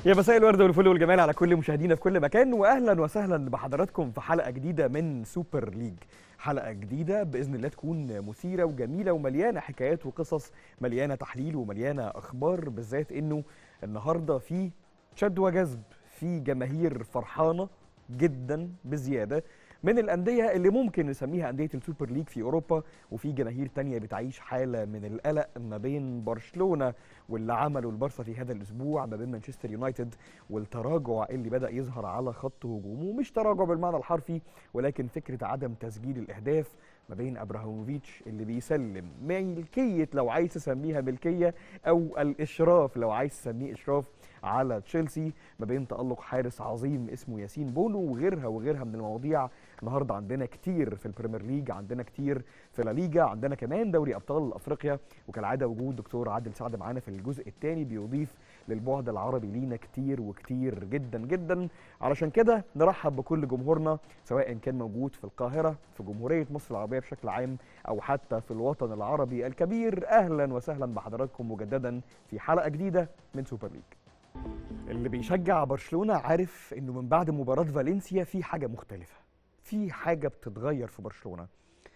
يا مساء الورد والفل والجمال على كل مشاهدينا في كل مكان واهلا وسهلا بحضراتكم في حلقه جديده من سوبر ليج حلقه جديده باذن الله تكون مثيره وجميله ومليانه حكايات وقصص مليانه تحليل ومليانه اخبار بالذات انه النهارده في شد وجذب في جماهير فرحانه جدا بزياده من الانديه اللي ممكن نسميها انديه السوبر ليج في اوروبا وفي جماهير تانية بتعيش حاله من القلق ما بين برشلونه واللي عمله البارسا في هذا الاسبوع ما بين مانشستر يونايتد والتراجع اللي بدا يظهر على خط هجومه مش تراجع بالمعنى الحرفي ولكن فكره عدم تسجيل الاهداف ما بين ابراهيموفيتش اللي بيسلم ملكيه لو عايز تسميها ملكيه او الاشراف لو عايز تسميه اشراف على تشيلسي ما بين تالق حارس عظيم اسمه ياسين بونو وغيرها وغيرها من المواضيع النهارده عندنا كتير في البريمير ليج عندنا كتير في لا ليجا عندنا كمان دوري ابطال افريقيا وكالعاده وجود دكتور عادل سعد معانا في الجزء الثاني بيضيف للبعد العربي لينا كتير وكتير جدا جدا علشان كده نرحب بكل جمهورنا سواء كان موجود في القاهره في جمهوريه مصر العربيه بشكل عام او حتى في الوطن العربي الكبير اهلا وسهلا بحضراتكم مجددا في حلقه جديده من سوبر ليج اللي بيشجع برشلونه عارف انه من بعد مباراه فالنسيا في حاجه مختلفه في حاجه بتتغير في برشلونه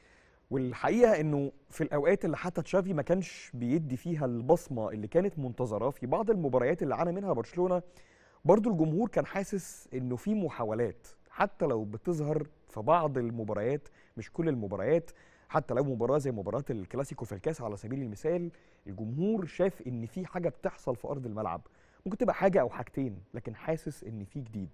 والحقيقه انه في الاوقات اللي حتى تشافي ما كانش بيدي فيها البصمه اللي كانت منتظراه في بعض المباريات اللي عانى منها برشلونه برضو الجمهور كان حاسس انه في محاولات حتى لو بتظهر في بعض المباريات مش كل المباريات حتى لو مباراه زي مباراه الكلاسيكو في الكاس على سبيل المثال الجمهور شاف ان في حاجه بتحصل في ارض الملعب ممكن تبقى حاجه او حاجتين لكن حاسس ان في جديد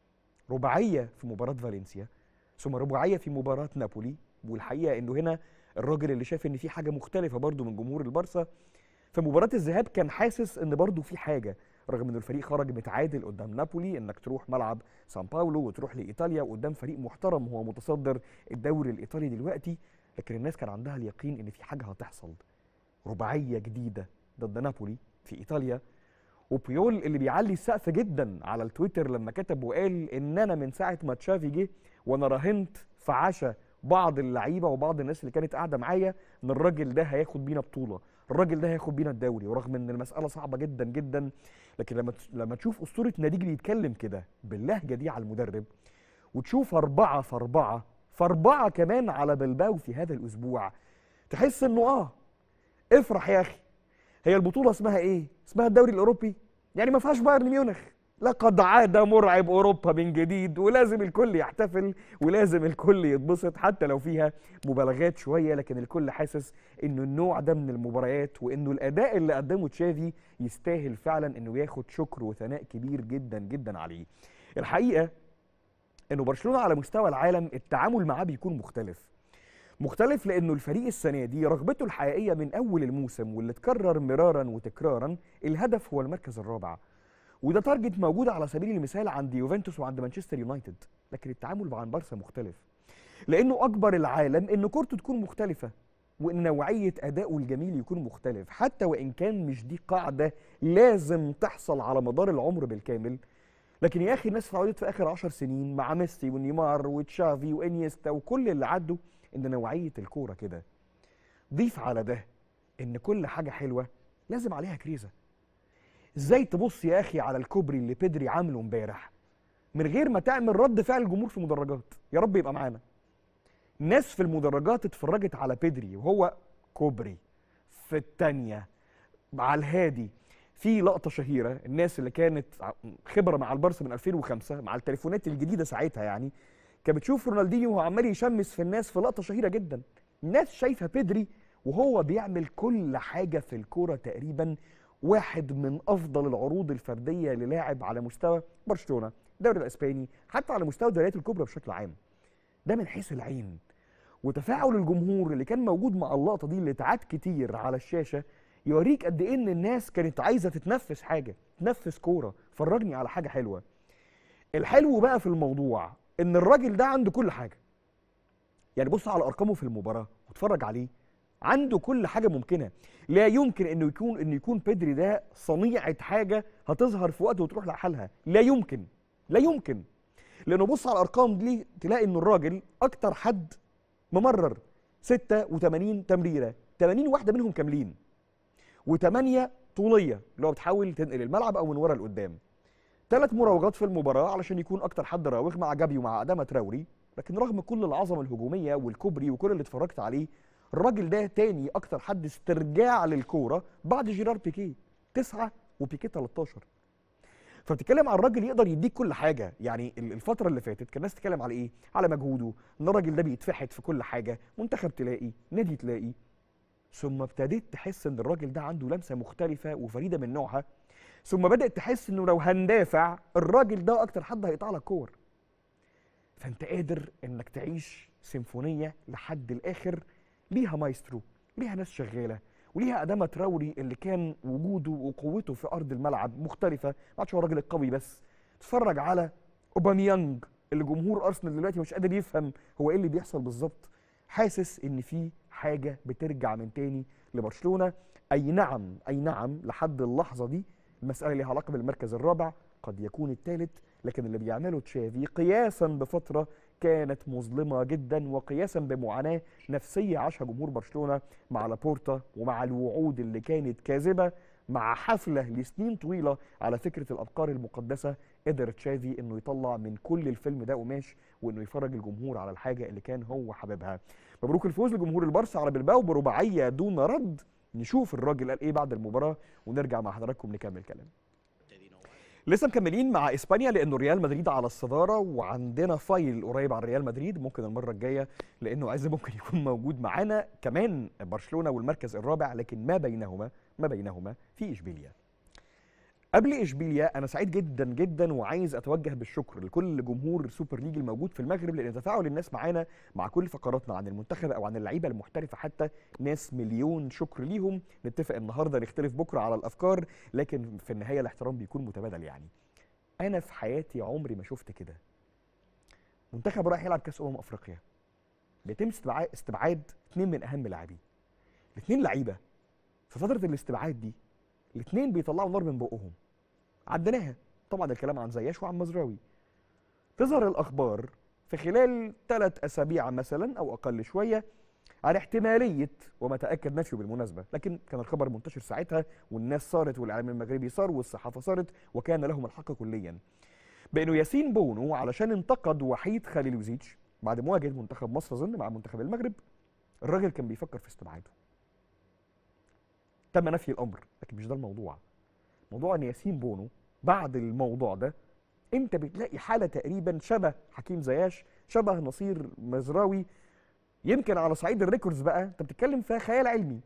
رباعيه في مباراه فالنسيا ثم رباعيه في مباراه نابولي والحقيقه انه هنا الراجل اللي شاف ان في حاجه مختلفه برضو من جمهور البارسا في مباراه الذهاب كان حاسس ان برضو في حاجه رغم ان الفريق خرج متعادل قدام نابولي انك تروح ملعب سان باولو وتروح لايطاليا وقدام فريق محترم هو متصدر الدوري الايطالي دلوقتي لكن الناس كان عندها اليقين ان في حاجه هتحصل رباعيه جديده ضد نابولي في ايطاليا وبيول اللي بيعلي السقف جدا على التويتر لما كتب وقال ان انا من ساعه ما تشافي جه وانا راهنت في عشا بعض اللعيبه وبعض الناس اللي كانت قاعده معايا ان الراجل ده هياخد بينا بطوله الراجل ده هياخد بينا الدوري ورغم ان المساله صعبه جدا جدا لكن لما لما تشوف اسطوره ناديج بيتكلم كده باللهجه دي على المدرب وتشوف أربعة في أربعة في أربعة كمان على بلباو في هذا الأسبوع تحس إنه آه افرح يا أخي هي البطولة اسمها إيه؟ اسمها الدوري الأوروبي يعني ما فيهاش بايرن ميونخ لقد عاد مرعب اوروبا من جديد ولازم الكل يحتفل ولازم الكل يتبسط حتى لو فيها مبالغات شويه لكن الكل حاسس انه النوع ده من المباريات وانه الاداء اللي قدمه تشافي يستاهل فعلا انه ياخد شكر وثناء كبير جدا جدا عليه. الحقيقه انه برشلونه على مستوى العالم التعامل معاه بيكون مختلف. مختلف لانه الفريق السنه دي رغبته الحقيقيه من اول الموسم واللي اتكرر مرارا وتكرارا الهدف هو المركز الرابع. وده تارجت موجود على سبيل المثال عند يوفنتوس وعند مانشستر يونايتد لكن التعامل مع البارسا مختلف لانه اكبر العالم ان كورته تكون مختلفه وان نوعيه ادائه الجميل يكون مختلف حتى وان كان مش دي قاعده لازم تحصل على مدار العمر بالكامل لكن يا اخي الناس اتعودت في اخر عشر سنين مع ميسي ونيمار وتشافي وانيستا وكل اللي عدوا ان نوعيه الكوره كده ضيف على ده ان كل حاجه حلوه لازم عليها كريزه ازاي تبص يا اخي على الكوبري اللي بيدري عامله امبارح من غير ما تعمل رد فعل الجمهور في المدرجات يا رب يبقى معانا ناس في المدرجات اتفرجت على بيدري وهو كوبري في الثانيه على الهادي في لقطه شهيره الناس اللي كانت خبره مع البارسا من 2005 مع التليفونات الجديده ساعتها يعني كانت بتشوف رونالدينيو وهو عمال يشمس في الناس في لقطه شهيره جدا الناس شايفه بيدري وهو بيعمل كل حاجه في الكوره تقريبا واحد من افضل العروض الفرديه للاعب على مستوى برشلونه الدوري الاسباني حتى على مستوى الدوريات الكبرى بشكل عام ده من حيث العين وتفاعل الجمهور اللي كان موجود مع اللقطه دي اللي اتعاد كتير على الشاشه يوريك قد ايه ان الناس كانت عايزه تتنفس حاجه تنفس كوره فرجني على حاجه حلوه الحلو بقى في الموضوع ان الراجل ده عنده كل حاجه يعني بص على ارقامه في المباراه واتفرج عليه عنده كل حاجه ممكنه لا يمكن انه يكون انه يكون بيدري ده صنيعه حاجه هتظهر في وقت وتروح لحالها لا يمكن لا يمكن لانه بص على الارقام دي تلاقي ان الراجل اكتر حد ممرر 86 تمريره 80 واحده منهم كاملين و8 طوليه اللي هو بتحاول تنقل الملعب او من ورا لقدام ثلاث مراوغات في المباراه علشان يكون اكتر حد راوغ مع جابي ومع ادامه تراوري لكن رغم كل العظمه الهجوميه والكوبري وكل اللي اتفرجت عليه الراجل ده تاني اكتر حد استرجاع للكوره بعد جيرار بيكيه تسعة وبيكيه 13 فبتتكلم عن الراجل يقدر يديك كل حاجه يعني ال- الفتره اللي فاتت كان الناس تتكلم على ايه على مجهوده ان الراجل ده بيتفحت في كل حاجه منتخب تلاقي نادي تلاقي ثم ابتديت تحس ان الراجل ده عنده لمسه مختلفه وفريده من نوعها ثم بدات تحس انه لو هندافع الراجل ده اكتر حد هيقطع لك كور فانت قادر انك تعيش سيمفونيه لحد الاخر ليها مايسترو ليها ناس شغاله وليها ادامه تراوري اللي كان وجوده وقوته في ارض الملعب مختلفه ما عادش هو الراجل القوي بس تتفرج على اوباميانج اللي جمهور ارسنال دلوقتي مش قادر يفهم هو ايه اللي بيحصل بالظبط حاسس ان في حاجه بترجع من تاني لبرشلونه اي نعم اي نعم لحد اللحظه دي المساله ليها علاقه بالمركز الرابع قد يكون الثالث لكن اللي بيعمله تشافي قياسا بفتره كانت مظلمه جدا وقياسا بمعاناه نفسيه عاشها جمهور برشلونه مع لابورتا ومع الوعود اللي كانت كاذبه مع حفله لسنين طويله على فكره الابقار المقدسه قدر تشافي انه يطلع من كل الفيلم ده قماش وانه يفرج الجمهور على الحاجه اللي كان هو حاببها مبروك الفوز لجمهور البارسا على بلباو برباعيه دون رد نشوف الراجل قال ايه بعد المباراه ونرجع مع حضراتكم نكمل كلام لسه مكملين مع اسبانيا لانه ريال مدريد على الصداره وعندنا فايل قريب عن ريال مدريد ممكن المره الجايه لانه عز ممكن يكون موجود معانا كمان برشلونه والمركز الرابع لكن ما بينهما ما بينهما في اشبيليا قبل اشبيليا انا سعيد جدا جدا وعايز اتوجه بالشكر لكل جمهور السوبر ليج الموجود في المغرب لان تفاعل الناس معانا مع كل فقراتنا عن المنتخب او عن اللعيبه المحترفه حتى ناس مليون شكر ليهم نتفق النهارده نختلف بكره على الافكار لكن في النهايه الاحترام بيكون متبادل يعني انا في حياتي عمري ما شفت كده منتخب رايح يلعب كاس امم افريقيا بيتم استبعاد استبعاد اثنين من اهم لاعبيه الاثنين لعيبه في فتره الاستبعاد دي الاثنين بيطلعوا نار من بقهم عديناها طبعا الكلام عن زياش وعن مزراوي تظهر الاخبار في خلال ثلاث اسابيع مثلا او اقل شويه عن احتماليه وما تاكد نفيه بالمناسبه لكن كان الخبر منتشر ساعتها والناس صارت والاعلام المغربي صار والصحافه صارت وكان لهم الحق كليا بانه ياسين بونو علشان انتقد وحيد خليلوزيتش بعد مواجهه منتخب مصر اظن مع منتخب المغرب الراجل كان بيفكر في استبعاده تم نفي الامر لكن مش ده الموضوع موضوع ان ياسين بونو بعد الموضوع ده انت بتلاقي حاله تقريبا شبه حكيم زياش شبه نصير مزراوي يمكن على صعيد الريكوردز بقى انت بتتكلم في خيال علمي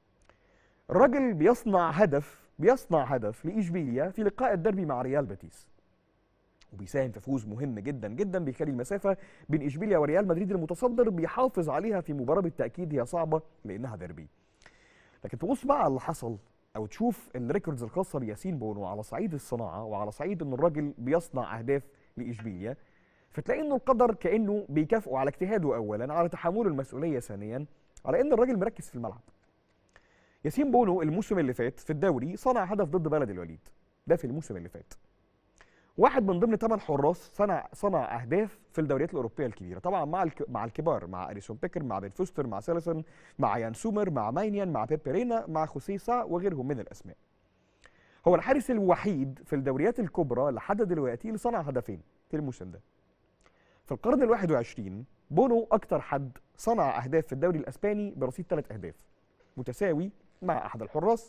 الراجل بيصنع هدف بيصنع هدف لاشبيليا في لقاء الدربي مع ريال بيتيس وبيساهم في فوز مهم جدا جدا بيخلي المسافه بين اشبيليا وريال مدريد المتصدر بيحافظ عليها في مباراه بالتاكيد هي صعبه لانها ديربي لكن تبص بقى على اللي حصل او تشوف الريكوردز الخاصه بياسين بونو على صعيد الصناعه وعلى صعيد ان الراجل بيصنع اهداف لاشبيليا فتلاقي انه القدر كانه بيكافئه على اجتهاده اولا على تحمله المسؤوليه ثانيا على ان الراجل مركز في الملعب ياسين بونو الموسم اللي فات في الدوري صنع هدف ضد بلد الوليد ده في الموسم اللي فات واحد من ضمن ثمان حراس صنع صنع اهداف في الدوريات الاوروبيه الكبيره طبعا مع الك... مع الكبار مع اليسون بيكر مع بن فوستر مع سيلسون مع يان سومر مع ماينيان مع بيبرينا مع خوسيسا وغيرهم من الاسماء هو الحارس الوحيد في الدوريات الكبرى لحد دلوقتي اللي صنع هدفين في الموسم ده في القرن الواحد وعشرين بونو أكتر حد صنع أهداف في الدوري الأسباني برصيد ثلاث أهداف متساوي مع أحد الحراس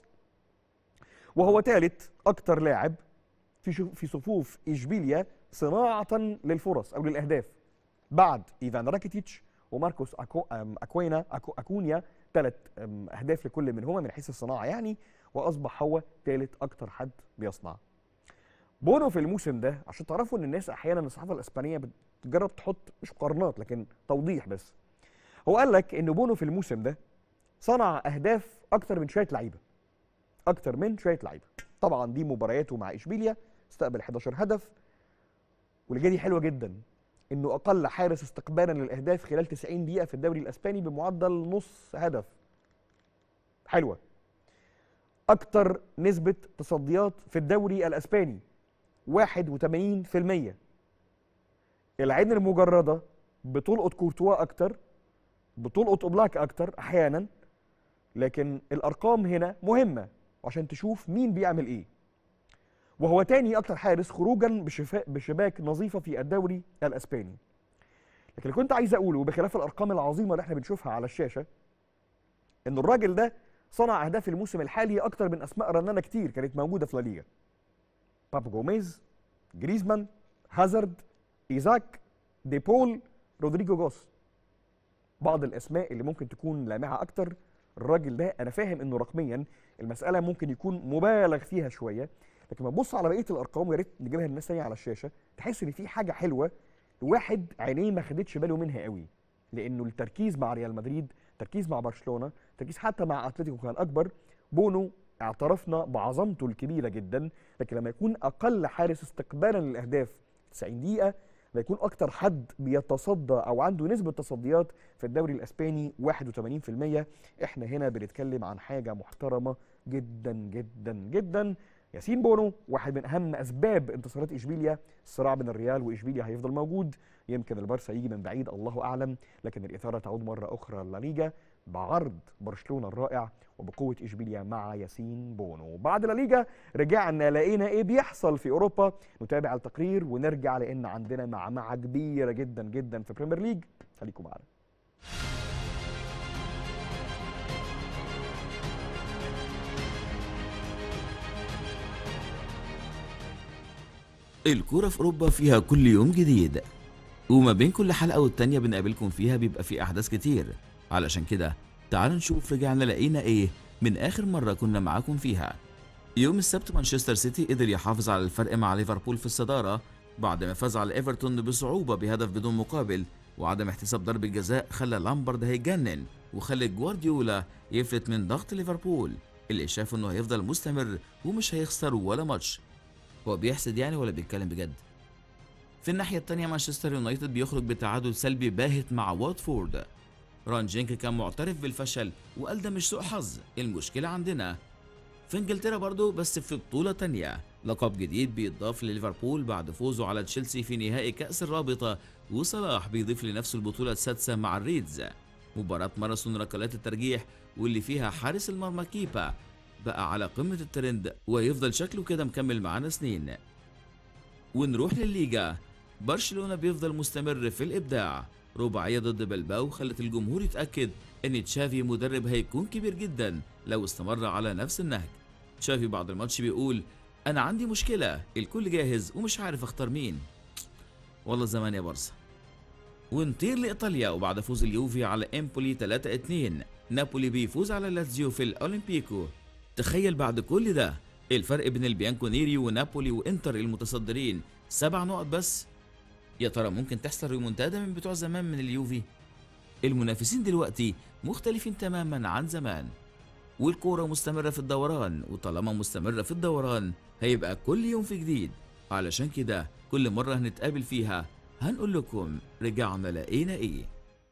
وهو ثالث أكتر لاعب في شو- في صفوف إشبيليا صناعة للفرص أو للأهداف بعد إيفان راكيتيتش وماركوس أكو أم أكوينا أكو أكونيا ثلاث أهداف لكل منهما من حيث الصناعة يعني وأصبح هو ثالث أكتر حد بيصنع بونو في الموسم ده عشان تعرفوا ان الناس احيانا الصحافه الاسبانيه بتجرب تحط مش مقارنات لكن توضيح بس هو قال لك ان بونو في الموسم ده صنع اهداف اكتر من شويه لعيبه اكتر من شويه لعيبه طبعا دي مبارياته مع اشبيليا استقبل 11 هدف واللي دي حلوه جدا انه اقل حارس استقبالا للاهداف خلال 90 دقيقه في الدوري الاسباني بمعدل نص هدف حلوه اكتر نسبه تصديات في الدوري الاسباني 81% العين المجرده بتلقط كورتوا اكتر بتلقط اوبلاك اكتر احيانا لكن الارقام هنا مهمه عشان تشوف مين بيعمل ايه وهو تاني اكتر حارس خروجا بشفاء بشباك نظيفه في الدوري الاسباني لكن اللي كنت عايز اقوله بخلاف الارقام العظيمه اللي احنا بنشوفها على الشاشه ان الراجل ده صنع اهداف الموسم الحالي اكتر من اسماء رنانه كتير كانت موجوده في لا ليجا بابو جوميز جريزمان هازارد ايزاك ديبول رودريجو جوس بعض الاسماء اللي ممكن تكون لامعه اكتر الراجل ده انا فاهم انه رقميا المساله ممكن يكون مبالغ فيها شويه لكن لما تبص على بقيه الارقام ويا ريت نجيبها للناس تاني على الشاشه تحس ان في حاجه حلوه واحد عينيه ما خدتش باله منها قوي لانه التركيز مع ريال مدريد تركيز مع برشلونه تركيز حتى مع اتلتيكو كان اكبر بونو اعترفنا بعظمته الكبيره جدا لكن لما يكون اقل حارس استقبالا للاهداف 90 دقيقه لما يكون اكتر حد بيتصدى او عنده نسبه تصديات في الدوري الاسباني 81% احنا هنا بنتكلم عن حاجه محترمه جدا جدا جدا ياسين بونو واحد من اهم اسباب انتصارات اشبيليا الصراع بين الريال واشبيليا هيفضل موجود يمكن البارسا يجي من بعيد الله اعلم لكن الاثاره تعود مره اخرى لليجا بعرض برشلونه الرائع وبقوه اشبيليا مع ياسين بونو بعد لا ليجا رجعنا لقينا ايه بيحصل في اوروبا نتابع التقرير ونرجع لان عندنا معمعه كبيره جدا جدا في بريمير ليج خليكم معانا الكورة في أوروبا فيها كل يوم جديد وما بين كل حلقة والتانية بنقابلكم فيها بيبقى في أحداث كتير علشان كده تعالوا نشوف رجعنا لقينا إيه من آخر مرة كنا معاكم فيها يوم السبت مانشستر سيتي قدر يحافظ على الفرق مع ليفربول في الصدارة بعد ما فاز على ايفرتون بصعوبة بهدف بدون مقابل وعدم احتساب ضربة جزاء خلى لامبرد هيجنن وخلى جوارديولا يفلت من ضغط ليفربول اللي شاف انه هيفضل مستمر ومش هيخسر ولا ماتش هو بيحسد يعني ولا بيتكلم بجد في الناحية التانية مانشستر يونايتد بيخرج بتعادل سلبي باهت مع واتفورد ران جينك كان معترف بالفشل وقال ده مش سوء حظ المشكلة عندنا في انجلترا برضه بس في بطولة تانية لقب جديد بيتضاف لليفربول بعد فوزه على تشيلسي في نهائي كأس الرابطة وصلاح بيضيف لنفسه البطولة السادسة مع الريدز مباراة ماراثون ركلات الترجيح واللي فيها حارس المرمى كيبا بقى على قمة الترند ويفضل شكله كده مكمل معانا سنين ونروح للليجا برشلونة بيفضل مستمر في الإبداع رباعية ضد بلباو خلت الجمهور يتأكد إن تشافي مدرب هيكون كبير جدا لو استمر على نفس النهج تشافي بعد الماتش بيقول أنا عندي مشكلة الكل جاهز ومش عارف أختار مين والله زمان يا برصة ونطير لإيطاليا وبعد فوز اليوفي على إمبولي 3-2 نابولي بيفوز على لاتزيو في الأولمبيكو تخيل بعد كل ده الفرق بين البيانكونيري ونابولي وانتر المتصدرين سبع نقط بس يا ترى ممكن تحصل ريمونتادا من بتوع زمان من اليوفي المنافسين دلوقتي مختلفين تماما عن زمان والكورة مستمرة في الدوران وطالما مستمرة في الدوران هيبقى كل يوم في جديد علشان كده كل مرة هنتقابل فيها هنقول لكم رجعنا لقينا ايه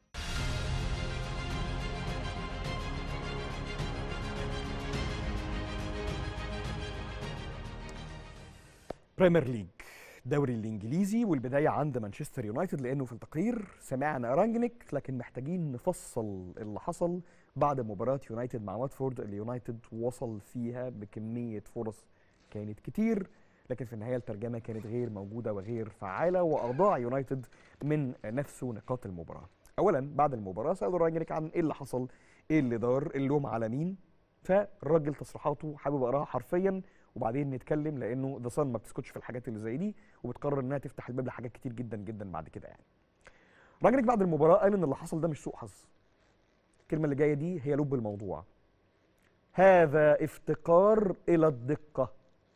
بريمير ليج الدوري الانجليزي والبدايه عند مانشستر يونايتد لانه في التقرير سمعنا رانجنيك لكن محتاجين نفصل اللي حصل بعد مباراه يونايتد مع واتفورد اللي يونايتد وصل فيها بكميه فرص كانت كتير لكن في النهايه الترجمه كانت غير موجوده وغير فعاله واضاع يونايتد من نفسه نقاط المباراه. اولا بعد المباراه سالوا رانجنيك عن ايه اللي حصل؟ ايه اللي دار؟ اللوم على مين؟ فالراجل تصريحاته حابب اقراها حرفيا وبعدين نتكلم لانه ذا صن ما بتسكتش في الحاجات اللي زي دي وبتقرر انها تفتح الباب لحاجات كتير جدا جدا بعد كده يعني. راجنك بعد المباراه قال ان اللي حصل ده مش سوء حظ. الكلمه اللي جايه دي هي لب الموضوع. هذا افتقار الى الدقه.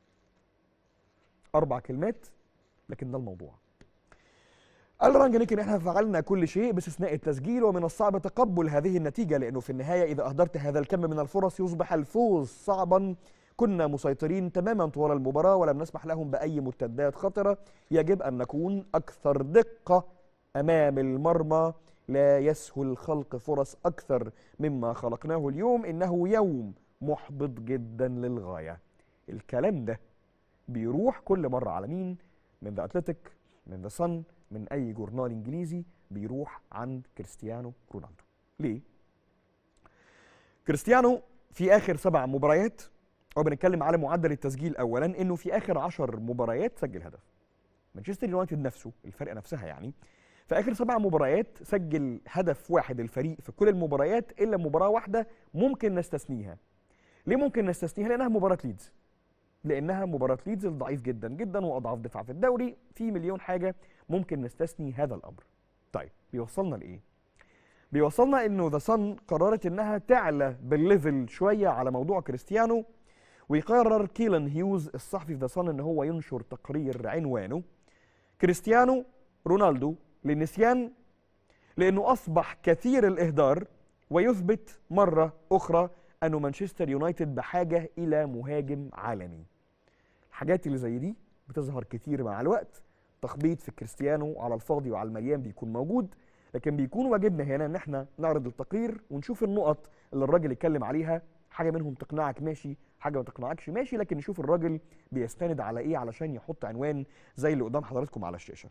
اربع كلمات لكن ده الموضوع. قال رانجنيك ان احنا فعلنا كل شيء باستثناء التسجيل ومن الصعب تقبل هذه النتيجه لانه في النهايه اذا اهدرت هذا الكم من الفرص يصبح الفوز صعبا كنا مسيطرين تماما طوال المباراة ولم نسمح لهم بأي مرتدات خطرة يجب أن نكون أكثر دقة أمام المرمى لا يسهل خلق فرص أكثر مما خلقناه اليوم إنه يوم محبط جدا للغاية الكلام ده بيروح كل مرة على مين من ذا أتلتيك من ذا صن من أي جورنال إنجليزي بيروح عند كريستيانو رونالدو ليه؟ كريستيانو في آخر سبع مباريات هو بنتكلم على معدل التسجيل اولا انه في اخر 10 مباريات سجل هدف مانشستر يونايتد نفسه الفرقه نفسها يعني في اخر سبع مباريات سجل هدف واحد الفريق في كل المباريات الا مباراه واحده ممكن نستثنيها ليه ممكن نستثنيها لانها مباراه ليدز لانها مباراه ليدز الضعيف جدا جدا واضعف دفاع في الدوري في مليون حاجه ممكن نستثني هذا الامر طيب بيوصلنا لايه بيوصلنا انه ذا صن قررت انها تعلى بالليفل شويه على موضوع كريستيانو ويقرر كيلان هيوز الصحفي في ذا صن ان هو ينشر تقرير عنوانه كريستيانو رونالدو للنسيان لانه اصبح كثير الاهدار ويثبت مره اخرى أن مانشستر يونايتد بحاجة إلى مهاجم عالمي الحاجات اللي زي دي بتظهر كتير مع الوقت تخبيط في كريستيانو على الفاضي وعلى المليان بيكون موجود لكن بيكون واجبنا هنا ان احنا نعرض التقرير ونشوف النقط اللي الراجل اتكلم عليها حاجه منهم تقنعك ماشي حاجه ما تقنعكش ماشي لكن نشوف الراجل بيستند على ايه علشان يحط عنوان زي اللي قدام حضراتكم على الشاشه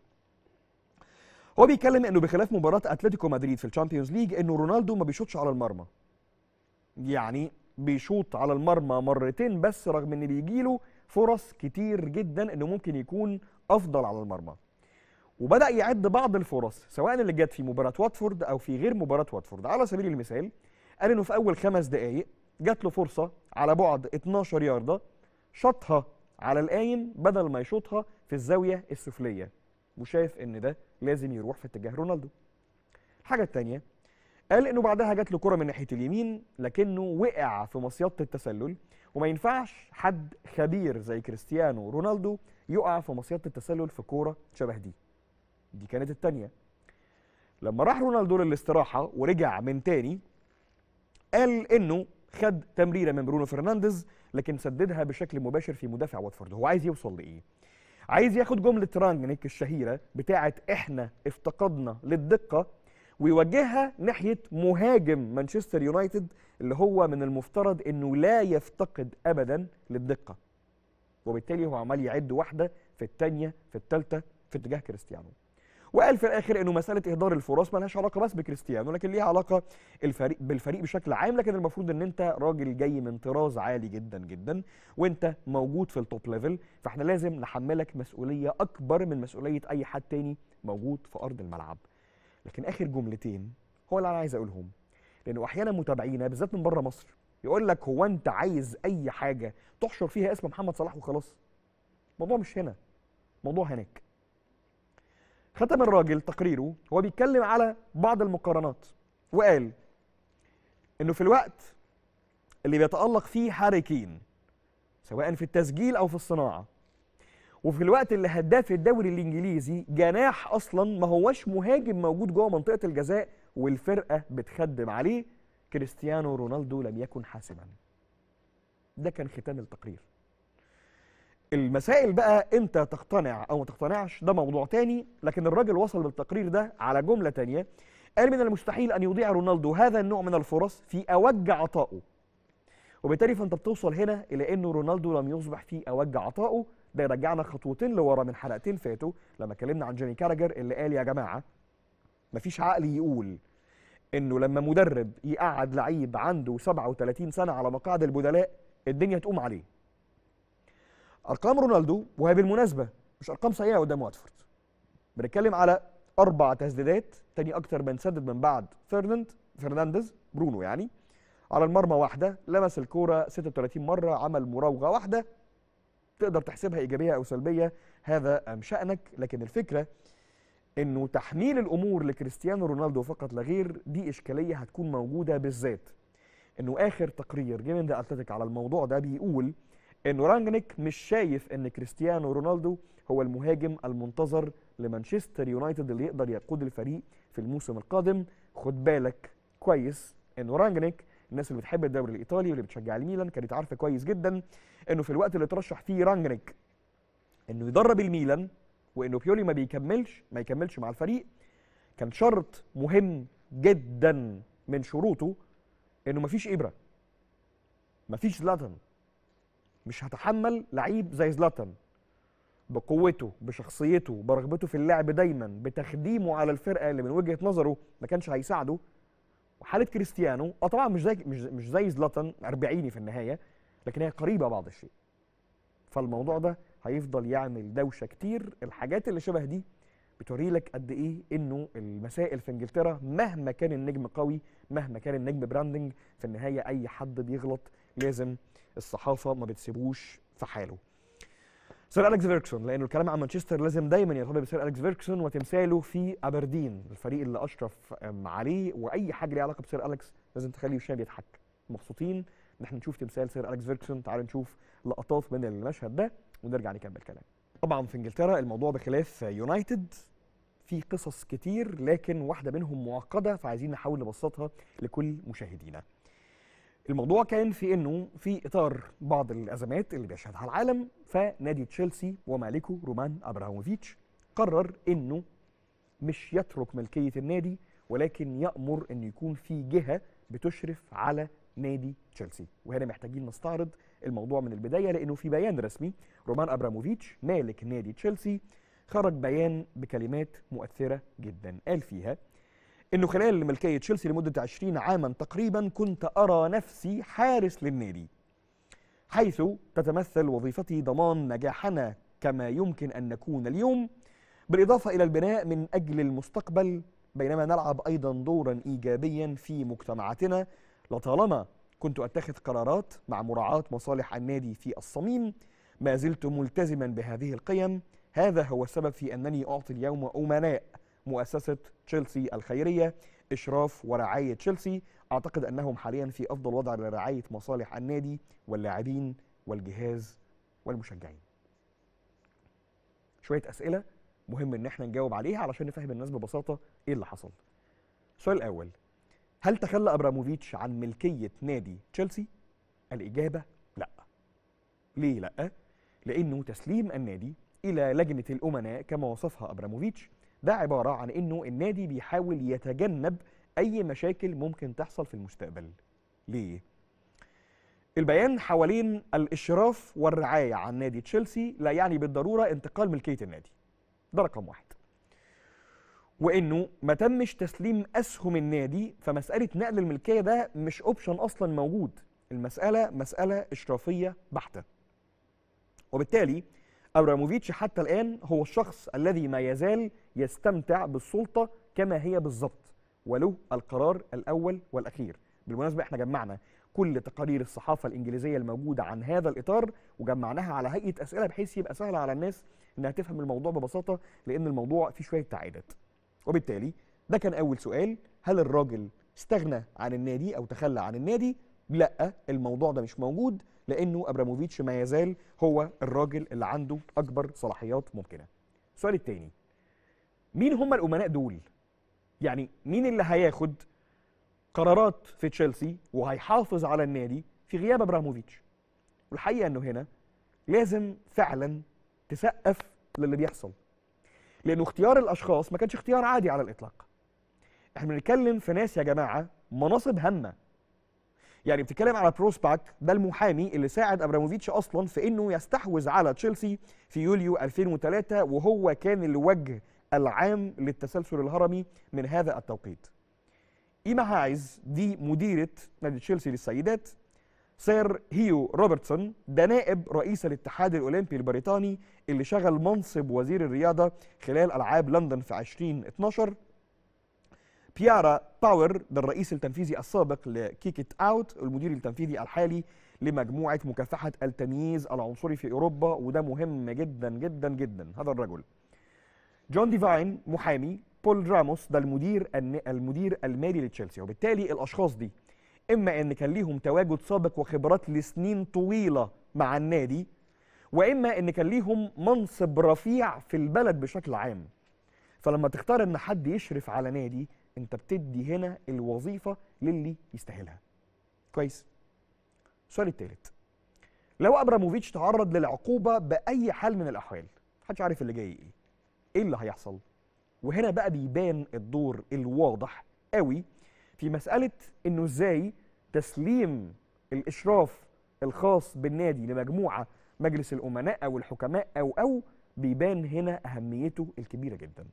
هو بيتكلم انه بخلاف مباراه اتلتيكو مدريد في الشامبيونز ليج انه رونالدو ما بيشوطش على المرمى يعني بيشوط على المرمى مرتين بس رغم ان بيجيله فرص كتير جدا انه ممكن يكون افضل على المرمى وبدا يعد بعض الفرص سواء اللي جت في مباراه واتفورد او في غير مباراه واتفورد على سبيل المثال قال انه في اول خمس دقائق جات له فرصه على بعد 12 يارده شاطها على القايم بدل ما يشوطها في الزاويه السفليه وشايف ان ده لازم يروح في اتجاه رونالدو الحاجه الثانيه قال انه بعدها جات له كره من ناحيه اليمين لكنه وقع في مصيده التسلل وما ينفعش حد خبير زي كريستيانو رونالدو يقع في مصيده التسلل في كوره شبه دي دي كانت الثانيه لما راح رونالدو للاستراحه ورجع من تاني قال انه خد تمريره من برونو فرنانديز لكن سددها بشكل مباشر في مدافع واتفورد هو عايز يوصل لايه عايز ياخد جمله رانجنيك الشهيره بتاعه احنا افتقدنا للدقه ويوجهها ناحيه مهاجم مانشستر يونايتد اللي هو من المفترض انه لا يفتقد ابدا للدقه وبالتالي هو عمال يعد واحده في الثانيه في الثالثه في اتجاه كريستيانو وقال في الاخر انه مساله اهدار الفرص مالهاش علاقه بس بكريستيانو لكن ليها علاقه الفريق بالفريق بشكل عام لكن المفروض ان انت راجل جاي من طراز عالي جدا جدا وانت موجود في التوب ليفل فاحنا لازم نحملك مسؤوليه اكبر من مسؤوليه اي حد تاني موجود في ارض الملعب لكن اخر جملتين هو اللي انا عايز اقولهم لانه احيانا متابعينا بالذات من بره مصر يقول لك هو انت عايز اي حاجه تحشر فيها اسم محمد صلاح وخلاص الموضوع مش هنا الموضوع هناك ختم الراجل تقريره هو بيتكلم على بعض المقارنات وقال انه في الوقت اللي بيتالق فيه هاري كين سواء في التسجيل او في الصناعه وفي الوقت اللي هداف الدوري الانجليزي جناح اصلا ما هوش مهاجم موجود جوه منطقه الجزاء والفرقه بتخدم عليه كريستيانو رونالدو لم يكن حاسما ده كان ختام التقرير المسائل بقى امتى تقتنع او ما تقتنعش ده موضوع تاني لكن الراجل وصل بالتقرير ده على جمله تانية قال من المستحيل ان يضيع رونالدو هذا النوع من الفرص في اوج عطائه وبالتالي فانت بتوصل هنا الى انه رونالدو لم يصبح في اوج عطائه ده يرجعنا خطوتين لورا من حلقتين فاتوا لما اتكلمنا عن جيمي كاراجر اللي قال يا جماعه مفيش عقل يقول انه لما مدرب يقعد لعيب عنده 37 سنه على مقاعد البدلاء الدنيا تقوم عليه ارقام رونالدو وهي بالمناسبه مش ارقام سيئه قدام واتفورد بنتكلم على اربع تسديدات تاني اكتر من سدد من بعد فرناند فرنانديز برونو يعني على المرمى واحده لمس الكوره 36 مره عمل مراوغه واحده تقدر تحسبها ايجابيه او سلبيه هذا ام شانك لكن الفكره انه تحميل الامور لكريستيانو رونالدو فقط لا غير دي اشكاليه هتكون موجوده بالذات انه اخر تقرير جه من ذا اتلتيك على الموضوع ده بيقول انه رانجنيك مش شايف ان كريستيانو رونالدو هو المهاجم المنتظر لمانشستر يونايتد اللي يقدر يقود الفريق في الموسم القادم خد بالك كويس انه رانجنيك الناس اللي بتحب الدوري الايطالي واللي بتشجع الميلان كانت عارفه كويس جدا انه في الوقت اللي ترشح فيه رانجنيك انه يدرب الميلان وانه بيولي ما بيكملش ما يكملش مع الفريق كان شرط مهم جدا من شروطه انه مفيش ابره مفيش زلاتان مش هتحمل لعيب زي زلاتان بقوته بشخصيته برغبته في اللعب دايما بتخديمه على الفرقه اللي من وجهه نظره ما كانش هيساعده وحاله كريستيانو اه طبعا مش زي مش, مش زي زلاتان اربعيني في النهايه لكن هي قريبه بعض الشيء فالموضوع ده هيفضل يعمل دوشه كتير الحاجات اللي شبه دي بتوري لك قد ايه انه المسائل في انجلترا مهما كان النجم قوي مهما كان النجم براندنج في النهايه اي حد بيغلط لازم الصحافه ما بتسيبوش في حاله سير اليكس فيركسون لانه الكلام عن مانشستر لازم دايما يرتبط بسير اليكس فيركسون وتمثاله في ابردين الفريق اللي اشرف أم، عليه واي حاجه ليها علاقه بسير اليكس لازم تخلي وشنا بيضحك مبسوطين ان احنا نشوف تمثال سير اليكس فيركسون تعالوا نشوف لقطات من المشهد ده ونرجع نكمل كلام طبعا في انجلترا الموضوع بخلاف يونايتد في قصص كتير لكن واحده منهم معقده فعايزين نحاول نبسطها لكل مشاهدينا الموضوع كان في انه في اطار بعض الازمات اللي بيشهدها العالم فنادي تشيلسي ومالكه رومان ابراهيموفيتش قرر انه مش يترك ملكيه النادي ولكن يامر ان يكون في جهه بتشرف على نادي تشيلسي وهنا محتاجين نستعرض الموضوع من البدايه لانه في بيان رسمي رومان ابراموفيتش مالك نادي تشيلسي خرج بيان بكلمات مؤثره جدا قال فيها انه خلال ملكيه تشيلسي لمده 20 عاما تقريبا كنت ارى نفسي حارس للنادي حيث تتمثل وظيفتي ضمان نجاحنا كما يمكن ان نكون اليوم بالاضافه الى البناء من اجل المستقبل بينما نلعب ايضا دورا ايجابيا في مجتمعاتنا لطالما كنت اتخذ قرارات مع مراعاه مصالح النادي في الصميم ما زلت ملتزما بهذه القيم هذا هو السبب في انني اعطي اليوم امناء مؤسسه تشيلسي الخيريه اشراف ورعايه تشيلسي اعتقد انهم حاليا في افضل وضع لرعايه مصالح النادي واللاعبين والجهاز والمشجعين شويه اسئله مهم ان احنا نجاوب عليها علشان نفهم الناس ببساطه ايه اللي حصل السؤال الاول هل تخلى ابراموفيتش عن ملكيه نادي تشيلسي الاجابه لا ليه لا لانه تسليم النادي الى لجنه الامناء كما وصفها ابراموفيتش ده عباره عن انه النادي بيحاول يتجنب اي مشاكل ممكن تحصل في المستقبل ليه البيان حوالين الاشراف والرعايه عن نادي تشيلسي لا يعني بالضروره انتقال ملكيه النادي ده رقم واحد وانه ما تمش تسليم اسهم النادي فمساله نقل الملكيه ده مش اوبشن اصلا موجود المساله مساله اشرافيه بحته وبالتالي ابراموفيتش حتى الان هو الشخص الذي ما يزال يستمتع بالسلطه كما هي بالظبط وله القرار الاول والاخير بالمناسبه احنا جمعنا كل تقارير الصحافه الانجليزيه الموجوده عن هذا الاطار وجمعناها على هيئه اسئله بحيث يبقى سهل على الناس انها تفهم الموضوع ببساطه لان الموضوع فيه شويه تعقيدات وبالتالي ده كان اول سؤال هل الراجل استغنى عن النادي او تخلى عن النادي لا الموضوع ده مش موجود لانه ابراموفيتش ما يزال هو الراجل اللي عنده اكبر صلاحيات ممكنه السؤال الثاني مين هم الامناء دول يعني مين اللي هياخد قرارات في تشيلسي وهيحافظ على النادي في غياب ابراموفيتش والحقيقه انه هنا لازم فعلا تسقف للي بيحصل لانه اختيار الاشخاص ما كانش اختيار عادي على الاطلاق احنا بنتكلم في ناس يا جماعه مناصب هامه يعني بتتكلم على بروسباك ده المحامي اللي ساعد ابراموفيتش اصلا في انه يستحوذ على تشيلسي في يوليو 2003 وهو كان الوجه العام للتسلسل الهرمي من هذا التوقيت إيما هايز دي مديرة نادي تشيلسي للسيدات سير هيو روبرتسون ده نائب رئيس الاتحاد الأولمبي البريطاني اللي شغل منصب وزير الرياضة خلال ألعاب لندن في 2012 بيارا باور ده الرئيس التنفيذي السابق لكيكت اوت المدير التنفيذي الحالي لمجموعة مكافحة التمييز العنصري في أوروبا وده مهم جدا جدا جدا هذا الرجل جون ديفاين محامي بول راموس ده المدير المدير المالي لتشيلسي وبالتالي الاشخاص دي اما ان كان ليهم تواجد سابق وخبرات لسنين طويله مع النادي واما ان كان ليهم منصب رفيع في البلد بشكل عام فلما تختار ان حد يشرف على نادي انت بتدي هنا الوظيفه للي يستاهلها كويس السؤال الثالث لو ابراموفيتش تعرض للعقوبه باي حال من الاحوال محدش عارف اللي جاي ايه ايه اللي هيحصل وهنا بقى بيبان الدور الواضح قوي في مسألة إنه إزاي تسليم الإشراف الخاص بالنادي لمجموعة مجلس الأمناء أو الحكماء أو أو بيبان هنا أهميته الكبيرة جدا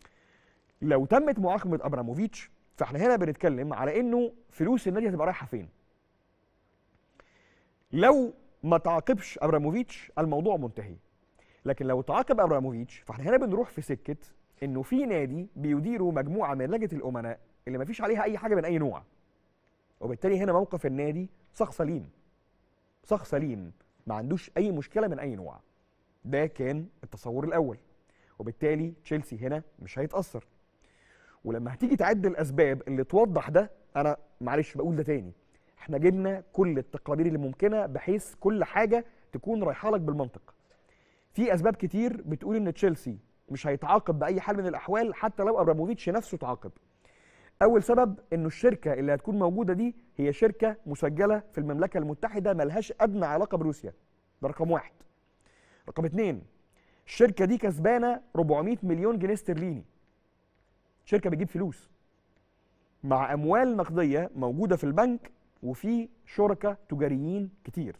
لو تمت معاقبة أبراموفيتش فإحنا هنا بنتكلم على إنه فلوس النادي هتبقى رايحة فين لو ما تعاقبش ابراموفيتش الموضوع منتهي لكن لو تعاقب ابراموفيتش فاحنا هنا بنروح في سكه انه في نادي بيديره مجموعه من لجنه الامناء اللي ما فيش عليها اي حاجه من اي نوع وبالتالي هنا موقف النادي صخ سليم صخ سليم ما عندوش اي مشكله من اي نوع ده كان التصور الاول وبالتالي تشيلسي هنا مش هيتاثر ولما هتيجي تعد الاسباب اللي توضح ده انا معلش بقول ده تاني احنا جبنا كل التقارير اللي ممكنه بحيث كل حاجه تكون رايحه لك بالمنطق في اسباب كتير بتقول ان تشيلسي مش هيتعاقب باي حال من الاحوال حتى لو ابراموفيتش نفسه تعاقب اول سبب انه الشركه اللي هتكون موجوده دي هي شركه مسجله في المملكه المتحده ملهاش ادنى علاقه بروسيا ده رقم واحد رقم اتنين الشركه دي كسبانه 400 مليون جنيه استرليني شركه بتجيب فلوس مع اموال نقديه موجوده في البنك وفي شركاء تجاريين كتير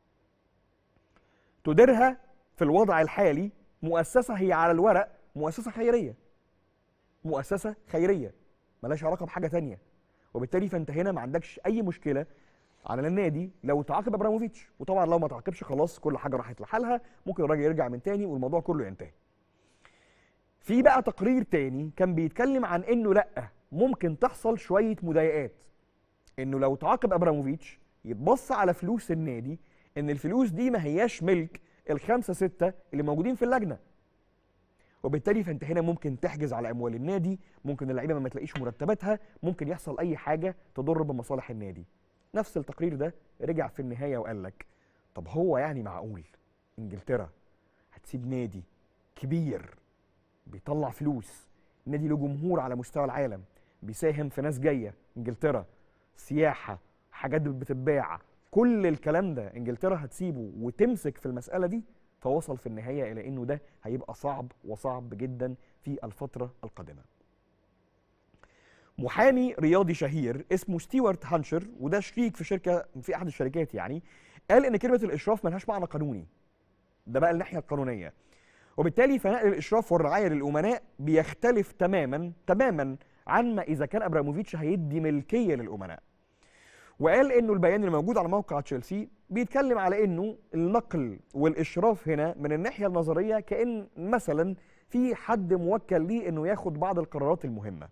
تديرها في الوضع الحالي مؤسسه هي على الورق مؤسسه خيريه مؤسسه خيريه ملهاش علاقه بحاجه تانية وبالتالي فانت هنا ما عندكش اي مشكله على النادي لو تعاقب ابراموفيتش وطبعا لو ما تعاقبش خلاص كل حاجه راحت لحالها ممكن الراجل يرجع من تاني والموضوع كله ينتهي في بقى تقرير تاني كان بيتكلم عن انه لا ممكن تحصل شويه مضايقات انه لو تعاقب ابراموفيتش يتبص على فلوس النادي ان الفلوس دي ما هياش ملك الخمسه سته اللي موجودين في اللجنه وبالتالي فانت هنا ممكن تحجز على اموال النادي ممكن اللعيبه ما تلاقيش مرتباتها ممكن يحصل اي حاجه تضر بمصالح النادي نفس التقرير ده رجع في النهايه وقال لك طب هو يعني معقول انجلترا هتسيب نادي كبير بيطلع فلوس نادي له جمهور على مستوى العالم بيساهم في ناس جايه انجلترا سياحه حاجات بتتباع كل الكلام ده انجلترا هتسيبه وتمسك في المساله دي فوصل في النهايه الى انه ده هيبقى صعب وصعب جدا في الفتره القادمه. محامي رياضي شهير اسمه ستيوارت هانشر وده شريك في شركه في احد الشركات يعني قال ان كلمه الاشراف ملهاش معنى قانوني. ده بقى الناحيه القانونيه. وبالتالي فنقل الاشراف والرعايه للامناء بيختلف تماما تماما عن ما اذا كان ابراموفيتش هيدي ملكيه للامناء. وقال انه البيان اللي موجود على موقع تشيلسي بيتكلم على انه النقل والاشراف هنا من الناحيه النظريه كان مثلا في حد موكل ليه انه ياخد بعض القرارات المهمه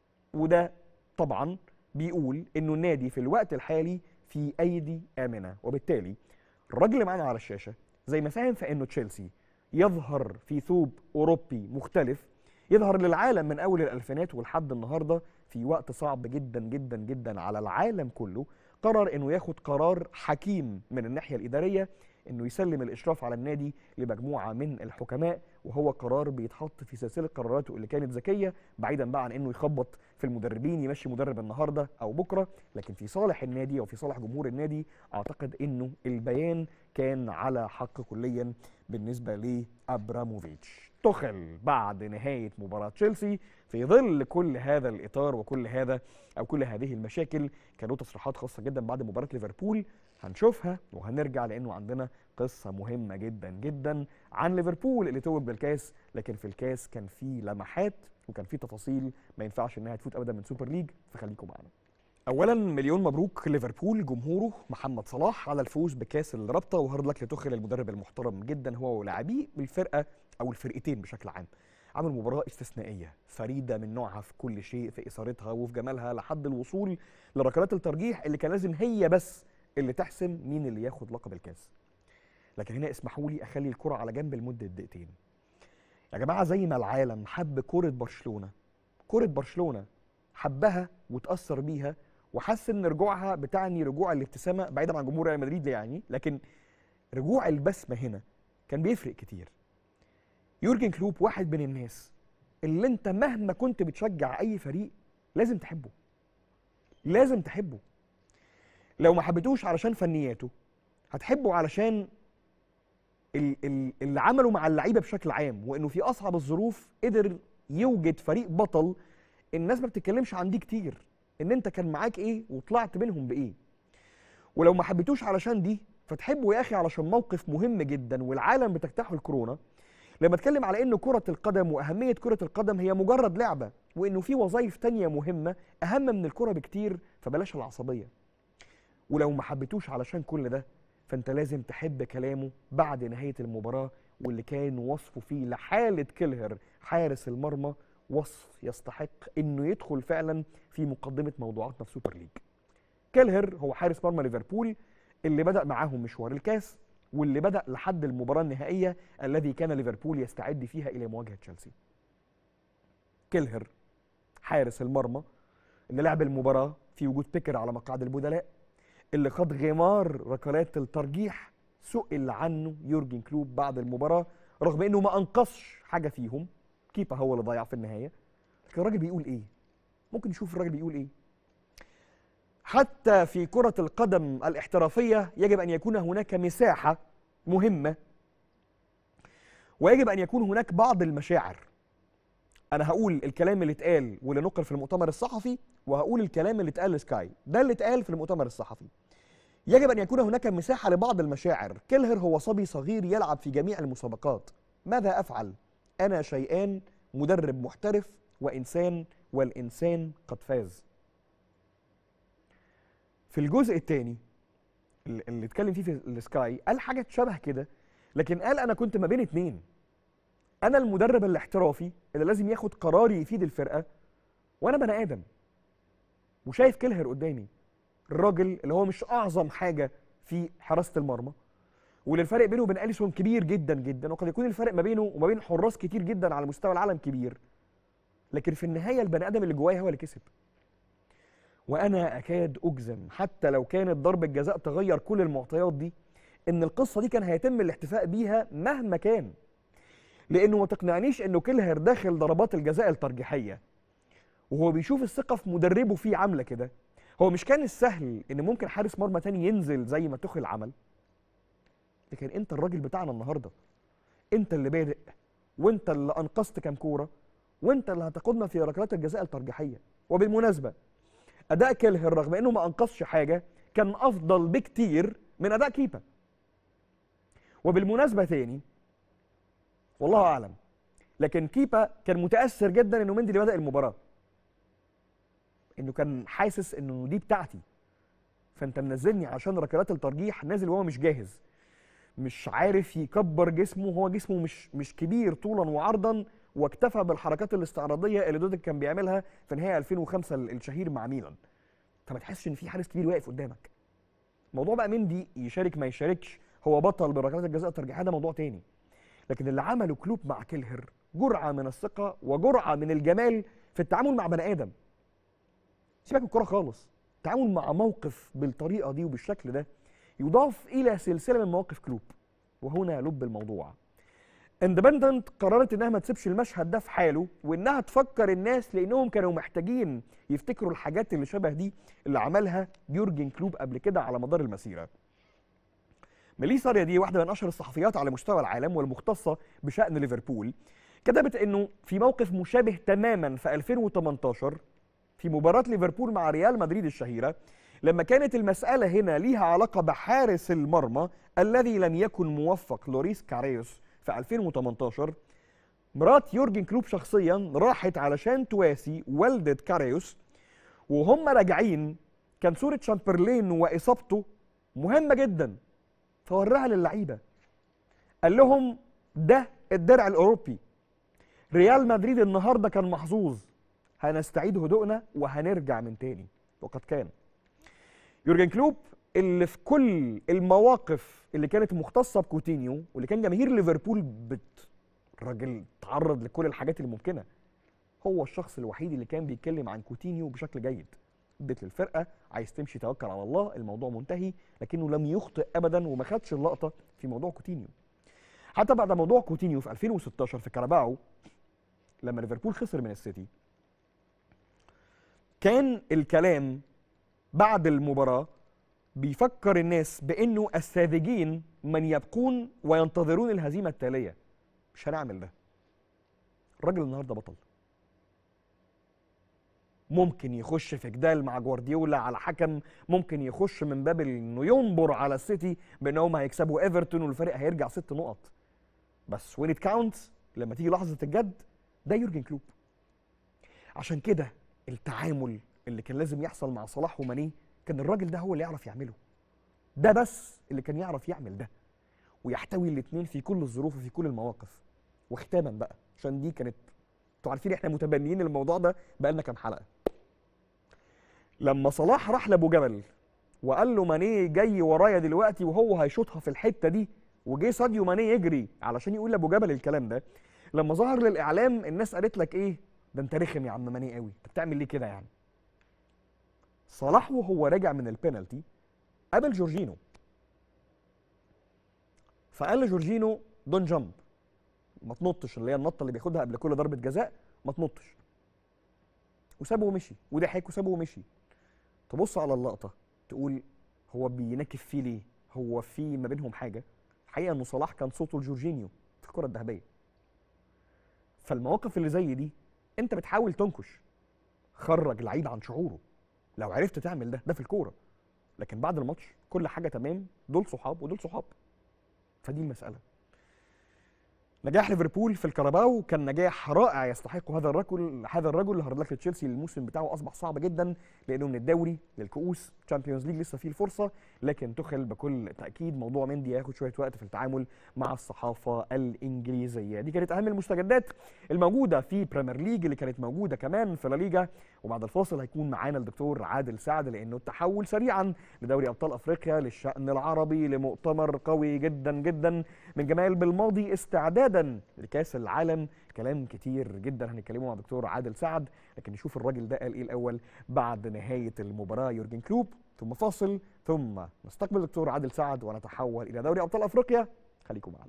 وده طبعا بيقول انه النادي في الوقت الحالي في ايدي امنه وبالتالي الراجل اللي معانا على الشاشه زي ما ساهم في انه تشيلسي يظهر في ثوب اوروبي مختلف يظهر للعالم من اول الالفينات ولحد النهارده في وقت صعب جدا جدا جدا على العالم كله قرر انه ياخد قرار حكيم من الناحيه الاداريه انه يسلم الاشراف على النادي لمجموعه من الحكماء وهو قرار بيتحط في سلسله قراراته اللي كانت ذكيه بعيدا بقى عن انه يخبط في المدربين يمشي مدرب النهارده او بكره لكن في صالح النادي وفي صالح جمهور النادي اعتقد انه البيان كان على حق كليا بالنسبه لابراموفيتش تخل بعد نهايه مباراه تشيلسي في ظل كل هذا الاطار وكل هذا او كل هذه المشاكل كان له تصريحات خاصه جدا بعد مباراه ليفربول هنشوفها وهنرجع لانه عندنا قصه مهمه جدا جدا عن ليفربول اللي توج بالكاس لكن في الكاس كان في لمحات وكان في تفاصيل ما ينفعش انها تفوت ابدا من سوبر ليج فخليكم معانا اولا مليون مبروك ليفربول جمهوره محمد صلاح على الفوز بكاس الرابطه وهارد لك لتخل المدرب المحترم جدا هو ولاعبيه بالفرقه او الفرقتين بشكل عام عمل مباراة استثنائية فريدة من نوعها في كل شيء في إثارتها وفي جمالها لحد الوصول لركلات الترجيح اللي كان لازم هي بس اللي تحسم مين اللي ياخد لقب الكاس لكن هنا اسمحوا لي أخلي الكرة على جنب لمدة دقيقتين يا جماعة زي ما العالم حب كرة برشلونة كرة برشلونة حبها وتأثر بيها وحس ان رجوعها بتعني رجوع الابتسامة بعيدا عن جمهور ريال مدريد يعني لكن رجوع البسمة هنا كان بيفرق كتير يورجن كلوب واحد من الناس اللي انت مهما كنت بتشجع اي فريق لازم تحبه لازم تحبه لو ما حبيتوش علشان فنياته هتحبه علشان ال- ال- اللي عمله مع اللعيبه بشكل عام وانه في اصعب الظروف قدر يوجد فريق بطل الناس ما بتتكلمش عن دي كتير ان انت كان معاك ايه وطلعت منهم بايه ولو ما حبيتوش علشان دي فتحبه يا اخي علشان موقف مهم جدا والعالم بتجتاحه الكورونا لما اتكلم على ان كرة القدم واهمية كرة القدم هي مجرد لعبة وانه في وظائف تانية مهمة اهم من الكرة بكتير فبلاش العصبية ولو ما حبيتوش علشان كل ده فانت لازم تحب كلامه بعد نهايه المباراه واللي كان وصفه فيه لحاله كيلهر حارس المرمى وصف يستحق انه يدخل فعلا في مقدمه موضوعاتنا في سوبر ليج. كيلهر هو حارس مرمى ليفربول اللي بدا معاهم مشوار الكاس واللي بدا لحد المباراه النهائيه الذي كان ليفربول يستعد فيها الى مواجهه تشيلسي. كيلهر حارس المرمى اللي لعب المباراه في وجود بيكر على مقعد البدلاء اللي خاض غمار ركلات الترجيح سئل عنه يورجن كلوب بعد المباراه رغم انه ما انقصش حاجه فيهم كيبا هو اللي ضيع في النهايه لكن الراجل بيقول ايه ممكن نشوف الراجل بيقول ايه حتى في كرة القدم الاحترافية يجب أن يكون هناك مساحة مهمة ويجب أن يكون هناك بعض المشاعر أنا هقول الكلام اللي اتقال واللي نقل في المؤتمر الصحفي وهقول الكلام اللي اتقال لسكاي ده اللي اتقال في المؤتمر الصحفي يجب أن يكون هناك مساحة لبعض المشاعر كيلهر هو صبي صغير يلعب في جميع المسابقات ماذا أفعل؟ أنا شيئان مدرب محترف وإنسان والإنسان قد فاز في الجزء الثاني اللي اتكلم فيه في السكاي قال حاجه شبه كده لكن قال انا كنت ما بين اتنين انا المدرب الاحترافي اللي لازم ياخد قرار يفيد الفرقه وانا بني ادم وشايف كيلهر قدامي الراجل اللي هو مش اعظم حاجه في حراسه المرمى واللي الفرق بينه وبين اليسون كبير جدا جدا وقد يكون الفرق ما بينه وما بين حراس كتير جدا على مستوى العالم كبير لكن في النهايه البني ادم اللي جوايا هو اللي كسب وانا اكاد اجزم حتى لو كانت ضربه جزاء تغير كل المعطيات دي ان القصه دي كان هيتم الاحتفاء بيها مهما كان لانه ما تقنعنيش انه كيلهر داخل ضربات الجزاء الترجيحيه وهو بيشوف الثقه في مدربه فيه عامله كده هو مش كان السهل ان ممكن حارس مرمى تاني ينزل زي ما تخل عمل لكن انت الراجل بتاعنا النهارده انت اللي بادئ وانت اللي انقذت كام كوره وانت اللي هتقودنا في ركلات الجزاء الترجيحيه وبالمناسبه اداء كيلهر رغم انه ما انقذش حاجه كان افضل بكتير من اداء كيبا وبالمناسبه تاني والله اعلم لكن كيبا كان متاثر جدا انه مندي اللي بدا المباراه انه كان حاسس انه دي بتاعتي فانت منزلني عشان ركلات الترجيح نازل وهو مش جاهز مش عارف يكبر جسمه هو جسمه مش مش كبير طولا وعرضا واكتفى بالحركات الاستعراضيه اللي دودك كان بيعملها في نهايه 2005 الشهير مع ميلان فما تحسش ان في حارس كبير واقف قدامك موضوع بقى مندي يشارك ما يشاركش هو بطل بركلات الجزاء الترجيحيه ده موضوع تاني لكن اللي عمله كلوب مع كيلهر جرعه من الثقه وجرعه من الجمال في التعامل مع بني ادم سيبك من الكوره خالص التعامل مع موقف بالطريقه دي وبالشكل ده يضاف الى سلسله من مواقف كلوب وهنا لب الموضوع اندبندنت قررت انها ما تسيبش المشهد ده في حاله وانها تفكر الناس لانهم كانوا محتاجين يفتكروا الحاجات اللي شبه دي اللي عملها يورجن كلوب قبل كده على مدار المسيره. ميليسا دي واحده من اشهر الصحفيات على مستوى العالم والمختصه بشان ليفربول كتبت انه في موقف مشابه تماما في 2018 في مباراه ليفربول مع ريال مدريد الشهيره لما كانت المساله هنا ليها علاقه بحارس المرمى الذي لم يكن موفق لوريس كاريوس في 2018 مرات يورجن كلوب شخصيا راحت علشان تواسي والدة كاريوس وهم راجعين كان صورة شامبرلين وإصابته مهمة جدا فوراها للعيبة قال لهم ده الدرع الأوروبي ريال مدريد النهارده كان محظوظ هنستعيد هدوءنا وهنرجع من تاني وقد كان يورجن كلوب اللي في كل المواقف اللي كانت مختصه بكوتينيو واللي كان جماهير ليفربول بت راجل تعرض لكل الحاجات الممكنه هو الشخص الوحيد اللي كان بيتكلم عن كوتينيو بشكل جيد اديت للفرقه عايز تمشي توكل على الله الموضوع منتهي لكنه لم يخطئ ابدا وما خدش اللقطه في موضوع كوتينيو حتى بعد موضوع كوتينيو في 2016 في كاراباو لما ليفربول خسر من السيتي كان الكلام بعد المباراه بيفكر الناس بانه الساذجين من يبقون وينتظرون الهزيمه التاليه مش هنعمل ده الراجل النهارده بطل ممكن يخش في جدال مع جوارديولا على حكم ممكن يخش من باب انه ينبر على السيتي بانهم هيكسبوا ايفرتون والفريق هيرجع ست نقط بس وين ات كاونتس لما تيجي لحظه الجد ده يورجن كلوب عشان كده التعامل اللي كان لازم يحصل مع صلاح وماني كان الراجل ده هو اللي يعرف يعمله ده بس اللي كان يعرف يعمل ده ويحتوي الاثنين في كل الظروف وفي كل المواقف وختاما بقى عشان دي كانت انتوا عارفين احنا متبنيين الموضوع ده بقالنا كام حلقه لما صلاح راح لابو جبل وقال له ماني جاي ورايا دلوقتي وهو هيشوطها في الحته دي وجه ساديو ماني يجري علشان يقول لابو جبل الكلام ده لما ظهر للاعلام الناس قالت لك ايه ده انت رخم يا عم ماني قوي انت بتعمل ليه كده يعني صلاح وهو راجع من البينالتي قابل جورجينو فقال لجورجينو دون جامب ما تنطش اللي هي النطه اللي بياخدها قبل كل ضربه جزاء ما تنطش وسابه ومشي وضحك وسابه ومشي تبص على اللقطه تقول هو بينكف فيه ليه هو في ما بينهم حاجه الحقيقه انه صلاح كان صوته لجورجينيو في الكره الذهبيه فالمواقف اللي زي دي انت بتحاول تنكش خرج لعيب عن شعوره لو عرفت تعمل ده ده في الكوره لكن بعد الماتش كل حاجه تمام دول صحاب ودول صحاب فدي المساله نجاح ليفربول في الكاراباو كان نجاح رائع يستحق هذا الرجل هذا الرجل هارد لك لتشيلسي الموسم بتاعه اصبح صعب جدا لانه من الدوري للكؤوس تشامبيونز ليج لسه فيه الفرصه لكن تخل بكل تاكيد موضوع مندي هياخد شويه وقت في التعامل مع الصحافه الانجليزيه دي كانت اهم المستجدات الموجوده في بريمير ليج اللي كانت موجوده كمان في لا ليجا وبعد الفاصل هيكون معانا الدكتور عادل سعد لانه التحول سريعا لدوري ابطال افريقيا للشان العربي لمؤتمر قوي جدا جدا من جمال بالماضي استعدادا لكاس العالم كلام كتير جدا هنتكلمه مع دكتور عادل سعد لكن نشوف الراجل ده قال ايه الاول بعد نهايه المباراه يورجن كلوب ثم فاصل ثم نستقبل دكتور عادل سعد ونتحول الى دوري ابطال افريقيا خليكم معنا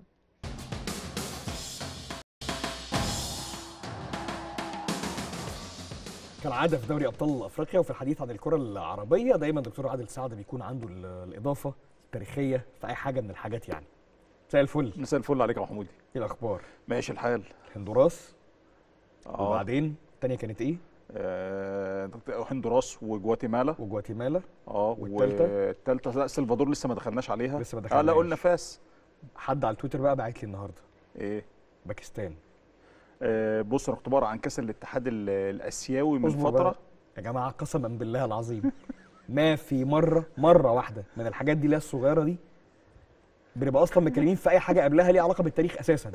كالعاده في دوري ابطال افريقيا وفي الحديث عن الكره العربيه دايما دكتور عادل سعد بيكون عنده ال- الاضافه التاريخيه في اي حاجه من الحاجات يعني مساء الفل مساء الفل عليك يا محمودي ايه الاخبار ماشي الحال هندوراس اه وبعدين الثانيه كانت ايه آه، هندوراس وجواتيمالا وجواتيمالا اه والتالتة؟ والثالثه لا سلفادور لسه ما دخلناش عليها لسه ما اه لا دخلناش. قلنا فاس حد على التويتر بقى بعت لي النهارده ايه باكستان آه بص انا كنت بقرا عن كاس الاتحاد ال- الاسيوي من اصبر فتره بقى. يا جماعه قسما بالله العظيم ما في مره مره واحده من الحاجات دي اللي هي الصغيره دي بنبقى اصلا متكلمين في اي حاجه قبلها ليها علاقه بالتاريخ اساسا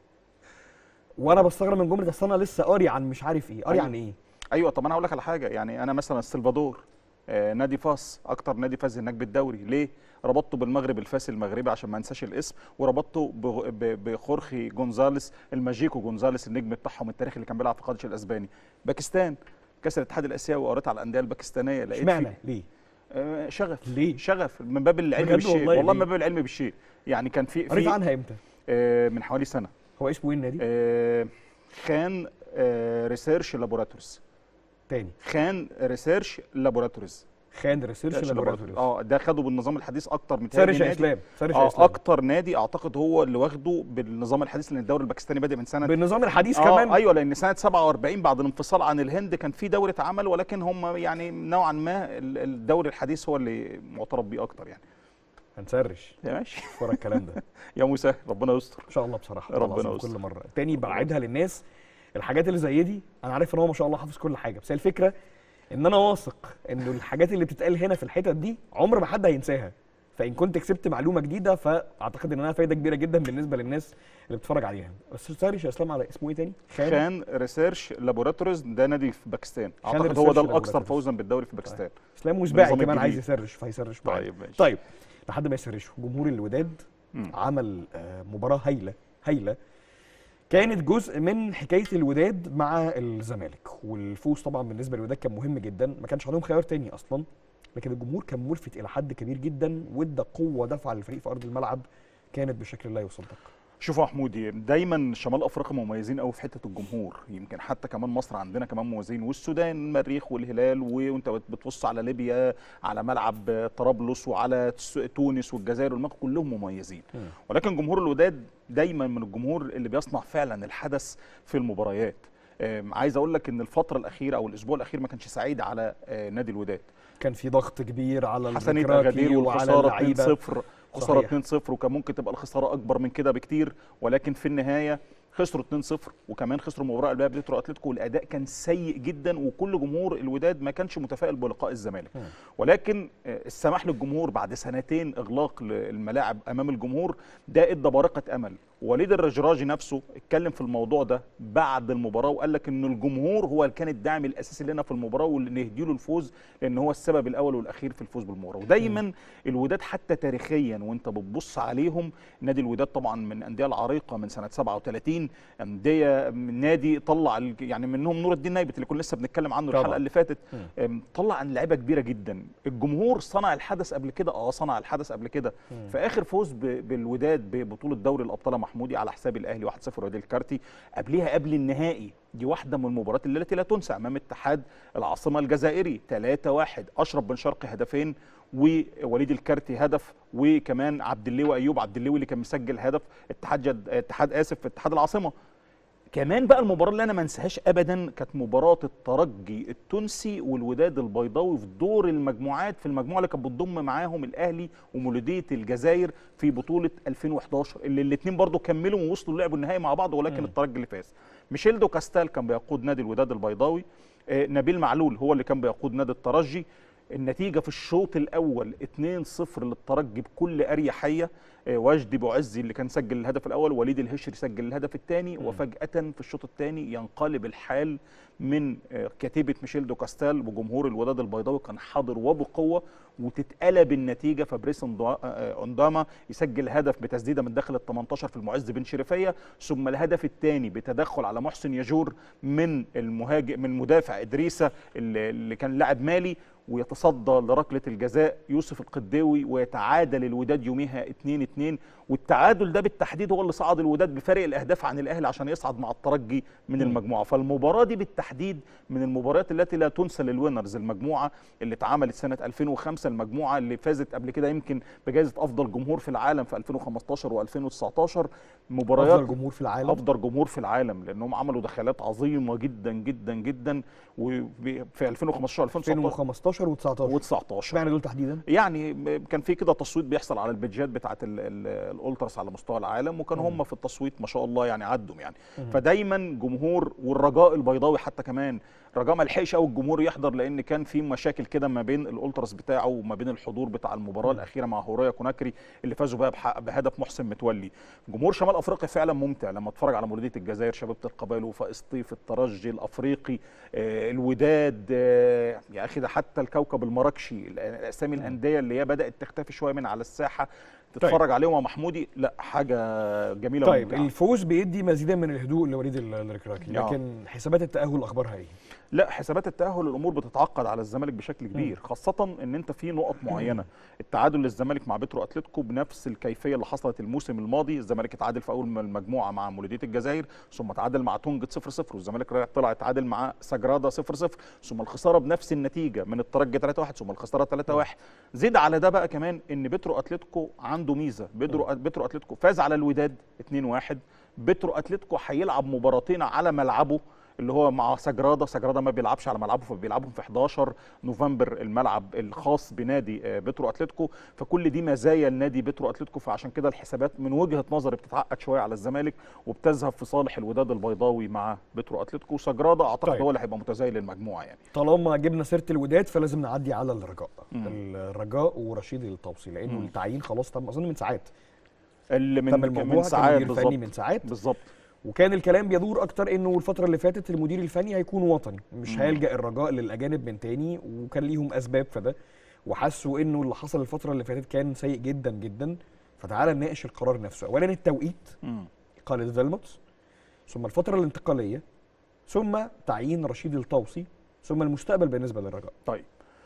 وانا بستغرب من جمله اصل انا لسه قاري عن مش عارف ايه قاري أيوة. عن ايه ايوه طب انا هقول لك على حاجه يعني انا مثلا سلفادور آه نادي فاس اكتر نادي فاز هناك بالدوري ليه ربطته بالمغرب الفاسي المغربي عشان ما انساش الاسم وربطته بغ- ب- بخورخي جونزاليس الماجيكو جونزاليس النجم بتاعهم التاريخي اللي كان بيلعب في قادش الاسباني باكستان كاس الاتحاد الاسيوي قريت على الانديه الباكستانيه لقيت اشمعنى في- ليه آه، شغف ليه شغف من باب العلم بجد بالشيء والله والله ليه؟ من باب العلم بالشيء يعني كان في قريت في عنها امتى آه، من حوالي سنه هو اسمه ايه النادي آه، خان آه، ريسيرش لابوراتوريز تاني خان ريسيرش لابوراتوريز خان ريسيرش لابوراتوري اه ده خده بالنظام الحديث اكتر من سرش يا نادي اسلام سرش يا اه اسلام اكتر نادي اعتقد هو اللي واخده بالنظام الحديث لان الدوري الباكستاني بادئ من سنه بالنظام الحديث آه كمان ايوه لان سنه 47 بعد الانفصال عن الهند كان في دوره عمل ولكن هم يعني نوعا ما ال- الدوري الحديث هو اللي معترف بيه اكتر يعني هنسرش يا ماشي ورا الكلام ده يا مسهل ربنا يستر ان شاء الله بصراحه ربنا والله العظيم يستر. كل مره تاني بعيدها للناس الحاجات اللي زي دي انا عارف ان هو ما شاء الله حافظ كل حاجه بس هي الفكره ان انا واثق انه الحاجات اللي بتتقال هنا في الحتت دي عمر ما حد هينساها فان كنت كسبت معلومه جديده فاعتقد انها فايده كبيره جدا بالنسبه للناس اللي بتتفرج عليها بس سارش يا اسلام على اسمه ايه تاني خان ريسيرش لابوراتوريز ده نادي في باكستان خان اعتقد هو ده ريسيرش الاكثر لابوراتوريز. فوزا بالدوري في باكستان اسلام وسباعي بالنظام كمان عايز الجديد. يسرش فهيسرش معايا طيب ماشي طيب لحد ما يسرشوا جمهور الوداد مم. عمل آه، مباراه هايله هايله كانت جزء من حكايه الوداد مع الزمالك والفوز طبعا بالنسبه للوداد كان مهم جدا ما كانش عندهم خيار تاني اصلا لكن الجمهور كان ملفت الى حد كبير جدا وادى قوه دفع للفريق في ارض الملعب كانت بشكل لا يصدق شوفوا يا حمودي دايما شمال افريقيا مميزين قوي في حته الجمهور يمكن حتى كمان مصر عندنا كمان مميزين والسودان المريخ والهلال و- وانت بت- بتبص على ليبيا على ملعب طرابلس وعلى تس- تونس والجزائر والمغرب كلهم مميزين مم. ولكن جمهور الوداد دايما من الجمهور اللي بيصنع فعلا الحدث في المباريات آم، عايز اقول لك ان الفتره الاخيره او الاسبوع الاخير ما كانش سعيد على آه، نادي الوداد كان في ضغط كبير على حسنية الكراكي اجادير وعلى والخساره اللعيبه 2-0 خساره صحيح. 2-0 وكان ممكن تبقى الخساره اكبر من كده بكتير ولكن في النهايه خسروا 2-0 وكمان خسروا المباراه اللي قبلها بترو اتلتيكو والاداء كان سيء جدا وكل جمهور الوداد ما كانش متفائل بلقاء الزمالك ولكن آه، السماح للجمهور بعد سنتين اغلاق الملاعب امام الجمهور ده ادى بارقه امل وليد الرجراجي نفسه اتكلم في الموضوع ده بعد المباراه وقال لك ان الجمهور هو اللي كان الداعم الاساسي لنا في المباراه واللي نهدي له الفوز لان هو السبب الاول والاخير في الفوز بالمباراه ودايما الوداد حتى تاريخيا وانت بتبص عليهم نادي الوداد طبعا من الانديه العريقه من سنه 37 انديه من نادي طلع ال- يعني منهم نور الدين نايبت اللي كنا لسه بنتكلم عنه طبعاً. الحلقه اللي فاتت أم، طلع عن لعيبه كبيره جدا الجمهور صنع الحدث قبل كده اه صنع الحدث قبل كده في اخر فوز ب- بالوداد ببطوله دوري الابطال يا محمودي على حساب الاهلي 1-0 ودي الكارتي قبلها قبل النهائي دي واحده من المباريات التي لا تنسى امام اتحاد العاصمه الجزائري 3-1 اشرف بن شرقي هدفين ووليد الكارتي هدف وكمان عبد الليوي ايوب عبد الليوي اللي كان مسجل هدف اتحاد جد اتحاد اسف في اتحاد العاصمه كمان بقى المباراه اللي انا ما انساهاش ابدا كانت مباراه الترجي التونسي والوداد البيضاوي في دور المجموعات في المجموعه اللي كانت بتضم معاهم الاهلي ومولوديه الجزائر في بطوله 2011 اللي الاثنين برضو كملوا ووصلوا لعبوا النهائي مع بعض ولكن الترجي اللي فاز ميشيل دو كاستال كان بيقود نادي الوداد البيضاوي آه، نبيل معلول هو اللي كان بيقود نادي الترجي النتيجة في الشوط الأول 2-0 للترجي بكل أريحية آه، وجدي بوعزي اللي كان سجل الهدف الأول وليد الهشري سجل الهدف الثاني وفجأة في الشوط الثاني ينقلب الحال من آه، كتيبة ميشيل دو كاستال وجمهور الوداد البيضاوي كان حاضر وبقوة وتتقلب النتيجة فبريس أندوا- آه، أنداما يسجل هدف بتسديدة من داخل ال 18 في المعز بن شريفية ثم الهدف الثاني بتدخل على محسن يجور من المهاجم من مدافع إدريسة اللي اللي كان لاعب مالي ويتصدى لركله الجزاء يوسف القداوي ويتعادل الوداد يوميها 2-2 والتعادل ده بالتحديد هو اللي صعد الوداد بفارق الاهداف عن الاهلي عشان يصعد مع الترجي من المجموعه فالمباراه دي بالتحديد من المباريات التي لا تنسى للوينرز المجموعه اللي اتعملت سنه 2005 المجموعه اللي فازت قبل كده يمكن بجائزه افضل جمهور في العالم في 2015 و2019 مباريات افضل جمهور في العالم افضل جمهور في العالم لانهم عملوا دخلات عظيمه جدا جدا جدا وفي 2015 2019 2015 و19 و19 اشمعنى دول تحديدا؟ يعني كان في كده تصويت بيحصل على البيدجات بتاعه ال- ال- الالتراس على مستوى العالم وكانوا هم في التصويت ما شاء الله يعني عدوا يعني فدايما جمهور والرجاء البيضاوي حتى كمان رجاء ما لحقش قوي الجمهور يحضر لان كان في مشاكل كده ما بين الالتراس بتاعه وما بين الحضور بتاع المباراه الاخيره مع هوريا كوناكري اللي فازوا بقى بحق بهدف محسن متولي جمهور شمال افريقيا فعلا ممتع لما اتفرج على مولوديه الجزائر شباب القبائل وفاء سطيف الترجي الافريقي آه، الوداد آه، يا اخي ده حتى الكوكب المراكشي الاسامي الانديه اللي هي بدات تختفي شويه من على الساحه تتفرج عليهم يا محمودي لا حاجه جميله طيب وممتعة. الفوز بيدي مزيدا من الهدوء لوليد ال- الركراكي آه. لكن حسابات التاهل اخبارها ايه؟ لا حسابات التاهل الامور بتتعقد على الزمالك بشكل كبير خاصه ان انت في نقط معينه التعادل للزمالك مع بترو اتلتيكو بنفس الكيفيه اللي حصلت الموسم الماضي الزمالك اتعادل في اول المجموعه مع مولوديه الجزائر ثم تعادل مع تونجت 0 0 والزمالك رايح طلع اتعادل مع سجرادا 0 0 ثم الخساره بنفس النتيجه من الترجي 3 1 ثم الخساره 3 1 زيد على ده بقى كمان ان بترو اتلتيكو عنده ميزه بترو بترو اتلتيكو فاز على الوداد 2 1 بترو اتلتيكو هيلعب مباراتين على ملعبه اللي هو مع سجرادا سجرادا ما بيلعبش على ملعبه فبيلعبهم في 11 نوفمبر الملعب الخاص بنادي آه، بترو اتلتيكو فكل دي مزايا لنادي بترو اتلتيكو فعشان كده الحسابات من وجهه نظري بتتعقد شويه على الزمالك وبتذهب في صالح الوداد البيضاوي مع بترو اتلتيكو سجرادا اعتقد طيب. هو اللي هيبقى متزايل للمجموعه يعني طالما جبنا سيره الوداد فلازم نعدي على الرجاء مم. الرجاء ورشيد الطوسي لانه مم. التعيين خلاص تم اظن من ساعات اللي من تم الموضوع من ساعات كمدير فني بالظبط من ساعات بالظبط وكان الكلام بيدور اكتر انه الفتره اللي فاتت المدير الفني هيكون وطني مش مم. هيلجا الرجاء للاجانب من تاني وكان ليهم اسباب في ده وحسوا انه اللي حصل الفتره اللي فاتت كان سيء جدا جدا فتعالى نناقش القرار نفسه اولا التوقيت مم. قالت فيلموتس ثم الفتره الانتقاليه ثم تعيين رشيد الطوسي ثم المستقبل بالنسبه للرجاء طيب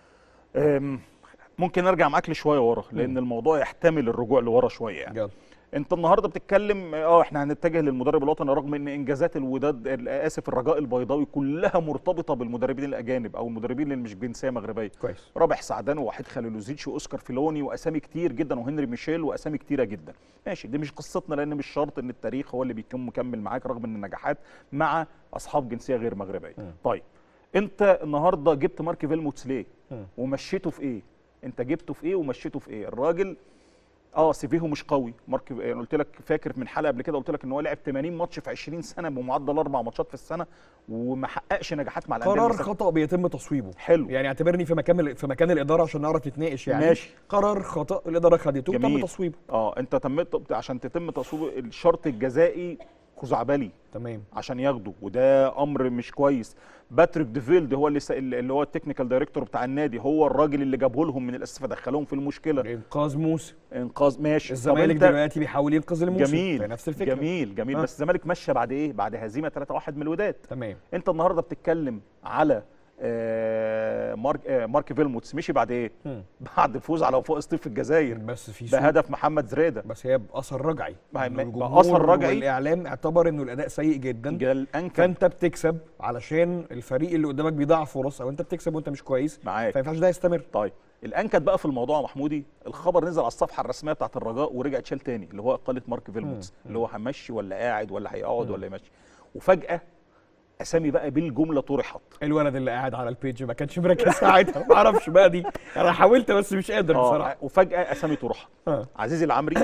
أم، ممكن ارجع معاك لشويه ورا لان مم. الموضوع يحتمل الرجوع لورا شويه يعني يلا انت النهارده بتتكلم اه احنا هنتجه للمدرب الوطني رغم ان انجازات الوداد ال- اسف الرجاء البيضاوي كلها مرتبطه بالمدربين الاجانب او المدربين اللي مش جنسيه مغربيه كويس رابح سعدان ووحيد خليلوزيتش واوسكار فيلوني واسامي كتير جدا وهنري ميشيل واسامي كتيره جدا ماشي دي مش قصتنا لان مش شرط ان التاريخ هو اللي بيكون مكمل معاك رغم ان النجاحات مع اصحاب جنسيه غير مغربيه مم. طيب انت النهارده جبت مارك فيلموتس ليه مم. ومشيته في ايه انت جبته في ايه ومشيته في ايه الراجل اه سيفيه مش قوي مارك يعني قلت لك فاكر من حلقه قبل كده قلت لك ان هو لعب 80 ماتش في 20 سنه بمعدل اربع ماتشات في السنه وما حققش نجاحات مع الانديه قرار المساعدة. خطا بيتم تصويبه حلو يعني اعتبرني في مكان في مكان الاداره عشان نعرف نتناقش يعني ماشي. قرار خطا الاداره خدته وتم جميل. تصويبه اه انت تمت عشان تتم تصويب الشرط الجزائي خزعبلي تمام عشان ياخده وده امر مش كويس باتريك ديفيلد هو اللي س- اللي هو التكنيكال دايركتور بتاع النادي هو الراجل اللي جابه لهم من الاساس فدخلهم في المشكله انقاذ موسى انقاذ ماشي طب الزمالك انت- دلوقتي بيحاول ينقذ الموسم جميل في نفس الفكره جميل جميل آه. بس الزمالك مشى بعد ايه بعد هزيمه 3-1 من الوداد تمام انت النهارده بتتكلم على آه مارك آه مارك فيلموتس مشي بعد ايه مم. بعد الفوز على وفاق سطيف في الجزائر بس في سوء بهدف محمد زريده بس هي باثر رجعي ما هي- إنه ما- الجمهور بأثر رجعي. والاعلام اعتبر انه الاداء سيء جدا جال انكر فانت بتكسب علشان الفريق اللي قدامك بيضيع فرص او انت بتكسب وانت مش كويس معاك فما ينفعش ده يستمر طيب الانكد بقى في الموضوع يا محمودي الخبر نزل على الصفحه الرسميه بتاعت الرجاء ورجع اتشال تاني اللي هو اقاله مارك فيلموتس اللي هو همشي ولا قاعد ولا هيقعد ولا يمشي وفجاه اسامي بقى بالجمله طرحت الولد اللي قاعد على البيج ما كانش مركز ساعتها ما اعرفش بقى دي انا حاولت بس مش قادر بصراحه اه وفجاه اسامي طرحت آه. عزيزي العمري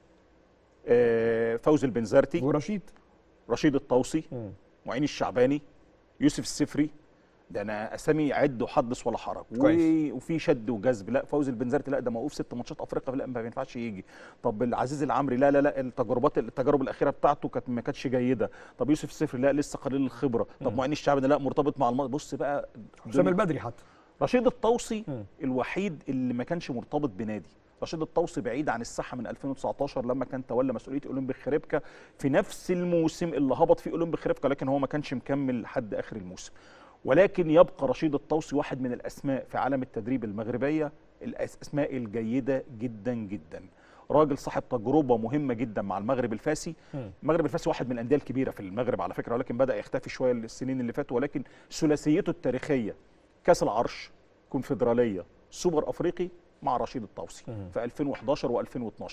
آه فوزي البنزرتي ورشيد رشيد الطوسي مم. معين الشعباني يوسف السفري ده انا اسامي عد وحدث ولا حرج كويس. و- وفي شد وجذب لا فوزي البنزرتي لا ده موقوف ست ماتشات افريقيا لا ما ينفعش يجي طب العزيز العمري لا لا لا التجربات التجارب الاخيره بتاعته كانت ما كانتش جيده طب يوسف السفري لا لسه قليل الخبره طب معين الشعباني لا مرتبط مع الماضي بص بقى حسام البدري حتى رشيد الطوسي مم. الوحيد اللي ما كانش مرتبط بنادي رشيد الطوسي بعيد عن الساحه من 2019 لما كان تولى مسؤوليه اولمبيك خريبكا في نفس الموسم اللي هبط فيه اولمبيك خريبكا لكن هو ما كانش مكمل لحد اخر الموسم ولكن يبقى رشيد الطوسي واحد من الاسماء في عالم التدريب المغربيه الاسماء الجيده جدا جدا راجل صاحب تجربه مهمه جدا مع المغرب الفاسي مم. المغرب الفاسي واحد من الانديه الكبيره في المغرب على فكره ولكن بدا يختفي شويه السنين اللي فاتوا ولكن ثلاثيته التاريخيه كاس العرش كونفدراليه سوبر افريقي مع رشيد الطوسي مم. في 2011 و2012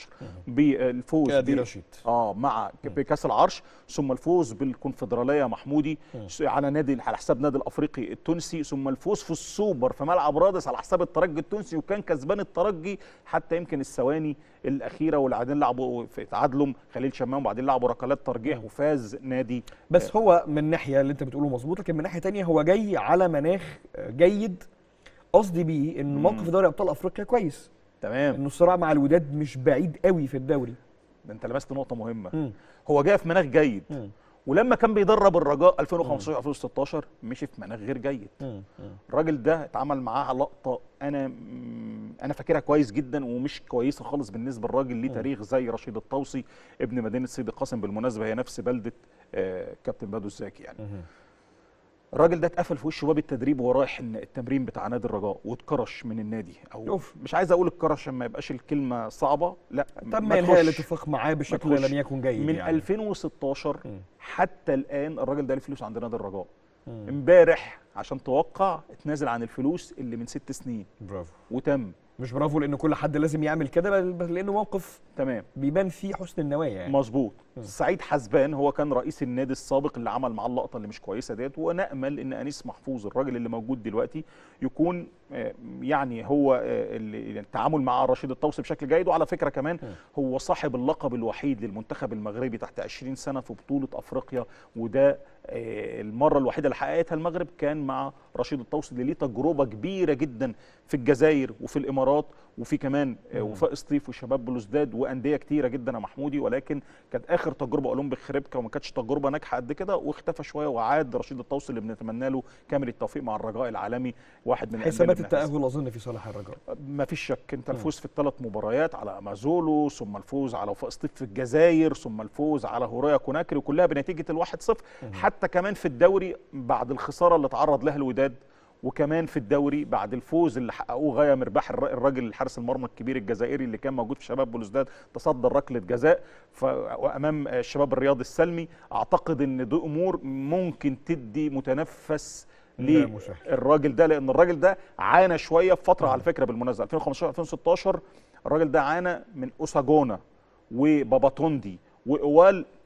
بالفوز يا دي ب- رشيد اه مع بكاس العرش ثم الفوز بالكونفدراليه محمودي مم. س- على نادي على حساب نادي الافريقي التونسي ثم الفوز في السوبر في ملعب رادس على حساب الترجي التونسي وكان كسبان الترجي حتى يمكن الثواني الاخيره وبعدين لعبوا في تعادلهم خليل شمام وبعدين لعبوا ركلات ترجيح وفاز نادي بس هو من ناحيه اللي انت بتقوله مظبوط لكن من ناحيه تانية هو جاي على مناخ جيد قصدي بيه ان موقف دوري ابطال افريقيا كويس تمام انه الصراع مع الوداد مش بعيد قوي في الدوري ده انت لمست نقطه مهمه مم. هو جاي في مناخ جيد مم. ولما كان بيدرب الرجاء 2015 2016 مشي في مناخ غير جيد مم. مم. الراجل ده اتعمل معاه لقطه انا مم، انا فاكرها كويس جدا ومش كويسه خالص بالنسبه للراجل ليه تاريخ زي رشيد الطوسي ابن مدينه سيدي قاسم بالمناسبه هي نفس بلده آه، كابتن بدو الزاكي يعني مم. الراجل ده اتقفل في وشه باب التدريب وهو رايح إن التمرين بتاع نادي الرجاء واتكرش من النادي او أوف. مش عايز اقول اتكرش عشان ما يبقاش الكلمه صعبه لا تم ما انهاء تخش. الاتفاق معاه بشكل تخش. لم يكن جيد من يعني. 2016 مم. حتى الان الراجل ده ليه فلوس عند نادي الرجاء مم. امبارح عشان توقع اتنازل عن الفلوس اللي من ست سنين برافو وتم مش برافو لان كل حد لازم يعمل كده بل بل لانه موقف تمام بيبان فيه حسن النوايا يعني مظبوط سعيد حسبان هو كان رئيس النادي السابق اللي عمل معاه اللقطه اللي مش كويسه ديت ونامل ان انيس محفوظ الراجل اللي موجود دلوقتي يكون آه، يعني هو آه، اللي التعامل مع رشيد الطوسي بشكل جيد وعلى فكره كمان هو صاحب اللقب الوحيد للمنتخب المغربي تحت 20 سنه في بطوله افريقيا وده آه، المره الوحيده اللي حققتها المغرب كان مع رشيد الطوسي اللي ليه تجربه كبيره جدا في الجزائر وفي الامارات وفي كمان آه، وفاء سطيف وشباب بلوزداد وانديه كتيره جدا يا محمودي ولكن كانت اخر تجربه اولمبيك خريبكا وما كانتش تجربه ناجحه قد كده واختفى شويه وعاد رشيد الطوسي اللي بنتمنى له كامل التوفيق مع الرجاء العالمي واحد من الأندية حسابات اللي بنحس- التاهل اظن في صالح الرجاء ما فيش شك انت الفوز في الثلاث مباريات على امازولو ثم الفوز على وفاء سطيف في الجزائر ثم الفوز على هورايا كوناكري وكلها بنتيجه الواحد صفر حتى كمان في الدوري بعد الخساره اللي تعرض لها الوداد وكمان في الدوري بعد الفوز اللي حققوه غايه مرباح الر- الراجل الحارس المرمى الكبير الجزائري اللي كان موجود في شباب بلوزداد تصدر ركله جزاء ف... وامام الشباب الرياضي السلمي اعتقد ان دي امور ممكن تدي متنفس لا مسهل. الراجل ده لان الراجل ده عانى شويه في فتره على فكره بالمناسبه 2015 2016 الراجل ده عانى من اوساجونا وباباتوندي واوال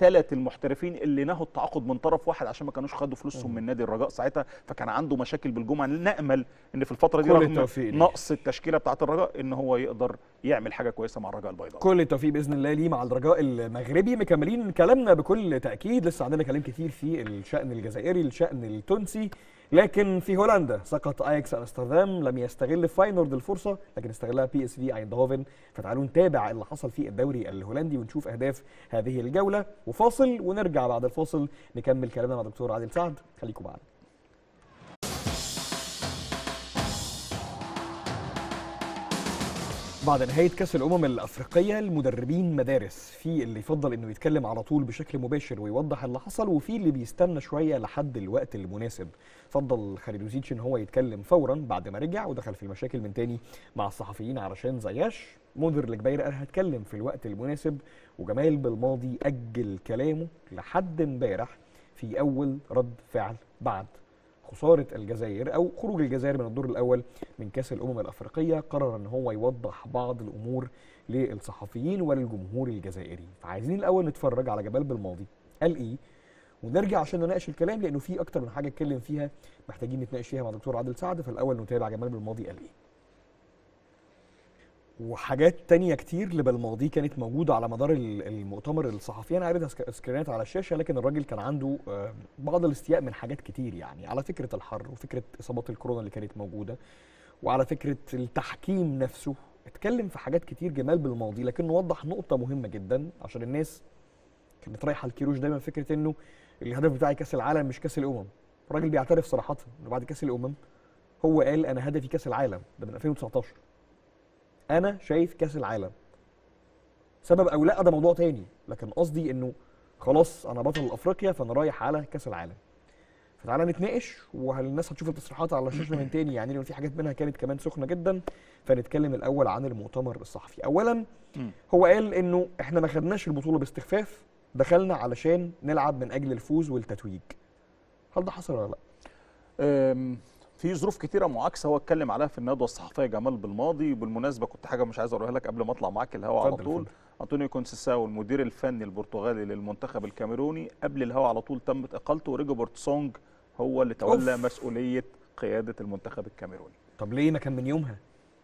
ثلاث المحترفين اللي نهوا التعاقد من طرف واحد عشان ما كانوش خدوا فلوسهم من نادي الرجاء ساعتها فكان عنده مشاكل بالجمعه نامل ان في الفتره دي كل رغم التوفيق ليه. نقص التشكيله بتاعه الرجاء ان هو يقدر يعمل حاجه كويسه مع الرجاء البيضاء كل التوفيق باذن الله ليه مع الرجاء المغربي مكملين كلامنا بكل تاكيد لسه عندنا كلام كتير في الشان الجزائري الشان التونسي لكن في هولندا سقط اياكس امستردام لم يستغل فاينورد الفرصه لكن استغلها بي اس في ايندهوفن فتعالوا نتابع اللي حصل في الدوري الهولندي ونشوف اهداف هذه الجوله وفاصل ونرجع بعد الفاصل نكمل كلامنا مع دكتور عادل سعد خليكم معانا بعد نهاية كأس الأمم الأفريقية المدربين مدارس في اللي يفضل إنه يتكلم على طول بشكل مباشر ويوضح اللي حصل وفي اللي بيستنى شوية لحد الوقت المناسب فضل خالدوزيتش إن هو يتكلم فورا بعد ما رجع ودخل في المشاكل من تاني مع الصحفيين علشان زياش منذر الجبير قال هتكلم في الوقت المناسب وجمال بالماضي أجل كلامه لحد امبارح في أول رد فعل بعد خساره الجزائر او خروج الجزائر من الدور الاول من كاس الامم الافريقيه قرر ان هو يوضح بعض الامور للصحفيين وللجمهور الجزائري فعايزين الاول نتفرج على جمال بالماضي قال ايه ونرجع عشان نناقش الكلام لانه في اكتر من حاجه اتكلم فيها محتاجين نتناقش فيها مع دكتور عادل سعد فالاول نتابع جمال بالماضي قال ايه وحاجات تانية كتير لبالماضي كانت موجودة على مدار ال- المؤتمر الصحفي أنا عارضها سك- سكرينات على الشاشة لكن الراجل كان عنده آه، بعض الاستياء من حاجات كتير يعني على فكرة الحر وفكرة إصابات الكورونا اللي كانت موجودة وعلى فكرة التحكيم نفسه اتكلم في حاجات كتير جمال بالماضي لكنه وضح نقطة مهمة جدا عشان الناس كانت رايحة الكيروش دايما فكرة إنه الهدف بتاعي كأس العالم مش كأس الأمم الراجل بيعترف صراحة إنه بعد كأس الأمم هو قال أنا هدفي كأس العالم ده من 2019 انا شايف كاس العالم سبب او لا ده موضوع تاني لكن قصدي انه خلاص انا بطل افريقيا فانا رايح على كاس العالم فتعالى نتناقش والناس هتشوف التصريحات على الشاشه من تاني يعني لان في حاجات منها كانت كمان سخنه جدا فنتكلم الاول عن المؤتمر الصحفي اولا مم. هو قال انه احنا ما خدناش البطوله باستخفاف دخلنا علشان نلعب من اجل الفوز والتتويج هل ده حصل ولا لا أم، في ظروف كتيره معاكسه هو اتكلم عليها في الندوه الصحفيه جمال بالماضي وبالمناسبه كنت حاجه مش عايز اقولها لك قبل ما اطلع معاك الهوا على اتفضل، طول اتفضل. انطونيو كونسيساو المدير الفني البرتغالي للمنتخب الكاميروني قبل الهوا على طول تمت اقالته وريجوبرت سونج هو اللي تولى أوف. مسؤوليه قياده المنتخب الكاميروني طب ليه ما كان من يومها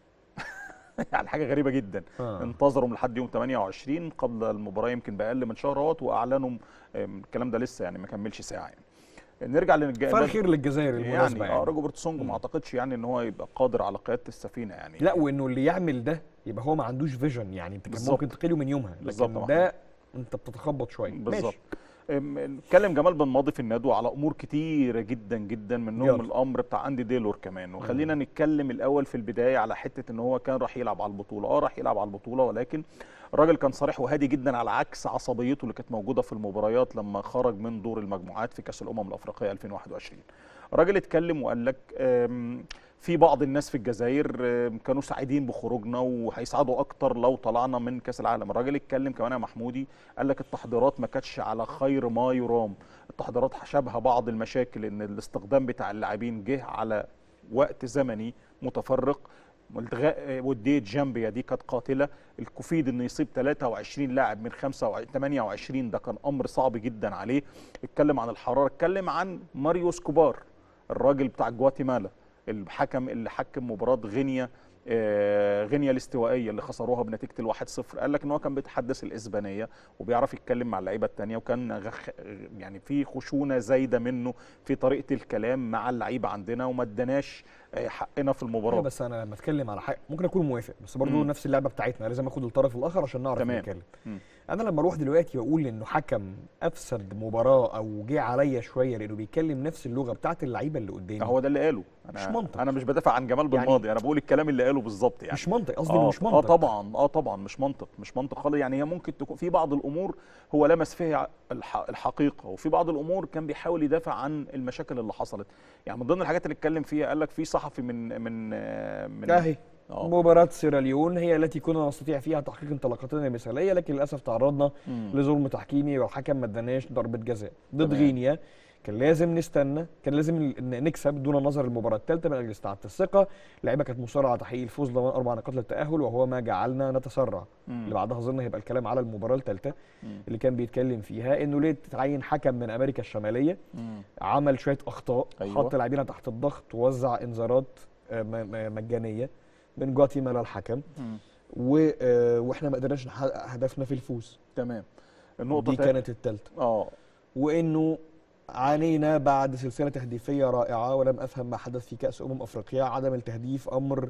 يعني حاجه غريبه جدا آه. انتظروا لحد يوم 28 قبل المباراه يمكن باقل من شهر اهوت واعلنوا أم، الكلام ده لسه يعني ما كملش ساعه يعني نرجع للج... فالخير للجزائر المناسبه يعني يعني, اه روبرت سونج ما اعتقدش يعني ان هو يبقى قادر على قياده السفينه يعني لا وانه اللي يعمل ده يبقى هو ما عندوش فيجن يعني انت كان بالظبط. ممكن تقيله من يومها بالظبط لكن يا ده انت بتتخبط شويه بالظبط ماشي. أم، اتكلم جمال بن ماضي في الندوه على امور كتيره جدا جدا منهم يلا. الامر بتاع اندي ديلور كمان وخلينا نتكلم الاول في البدايه على حته ان هو كان راح يلعب على البطوله اه راح يلعب على البطوله ولكن الراجل كان صريح وهادي جدا على عكس عصبيته اللي كانت موجوده في المباريات لما خرج من دور المجموعات في كاس الامم الافريقيه 2021 الراجل اتكلم وقال لك أم، في بعض الناس في الجزائر أم، كانوا سعيدين بخروجنا وهيسعدوا اكتر لو طلعنا من كاس العالم الراجل اتكلم كمان يا محمودي قال لك التحضيرات ما كانتش على خير ما يرام التحضيرات شبه بعض المشاكل ان الاستخدام بتاع اللاعبين جه على وقت زمني متفرق الغاء وديه جامبيا دي كانت قاتله الكوفيد انه يصيب 23 لاعب من 5 28 ده كان امر صعب جدا عليه اتكلم عن الحراره اتكلم عن ماريو سكوبار الراجل بتاع جواتيمالا الحكم اللي حكم مباراه غينيا آه، غينيا الاستوائيه اللي خسروها بنتيجه الواحد صفر قال لك ان هو كان بيتحدث الاسبانيه وبيعرف يتكلم مع اللعيبه الثانيه وكان غخ يعني في خشونه زايده منه في طريقه الكلام مع اللعيبه عندنا وما اداناش آه، حقنا في أيوة المباراه بس انا لما اتكلم على حاجه ممكن اكون موافق بس برضه مم. نفس اللعبه بتاعتنا لازم اخد الطرف الاخر عشان نعرف تمام. نتكلم مم. انا لما اروح دلوقتي واقول انه حكم افسد مباراه او جه عليا شويه لانه بيتكلم نفس اللغه بتاعت اللعيبه اللي قدامي هو ده اللي قاله انا مش منطق. انا مش بدافع عن جمال يعني- بالماضي انا بقول الكلام اللي قاله بالظبط يعني مش منطق قصدي إنه اه مش اه منطق طبعا اه طبعا مش منطق مش منطق خالص يعني هي ممكن تكون في بعض الامور هو لمس فيها الح- الحقيقه وفي بعض الامور كان بيحاول يدافع عن المشاكل اللي حصلت يعني من ضمن الحاجات اللي اتكلم فيها قال لك في صحفي من من آه، من اهي اه مباراة سيراليون هي التي كنا نستطيع فيها تحقيق انطلاقتنا المثالية لكن للأسف تعرضنا مم. لظلم تحكيمي والحكم ما اداناش ضربة جزاء ضد تمام. غينيا كان لازم نستنى كان لازم ن- نكسب دون النظر للمباراه الثالثه من اجل استعاده الثقه اللعيبه كانت مصره على تحقيق الفوز ضمان اربع نقاط للتاهل وهو ما جعلنا نتسرع مم. اللي بعدها اظن هيبقى الكلام على المباراه الثالثه مم. اللي كان بيتكلم فيها انه ليه تعين حكم من امريكا الشماليه مم. عمل شويه اخطاء أيوة. حط لاعبينا تحت الضغط ووزع انذارات آه، م- م- مجانيه من جواتيمالا الحكم مم. و... آه، واحنا ما قدرناش نحقق هدفنا في الفوز تمام النقطه دي تا- كانت الثالثه اه وانه عانينا بعد سلسله تهديفيه رائعه ولم افهم ما حدث في كاس امم افريقيا عدم التهديف امر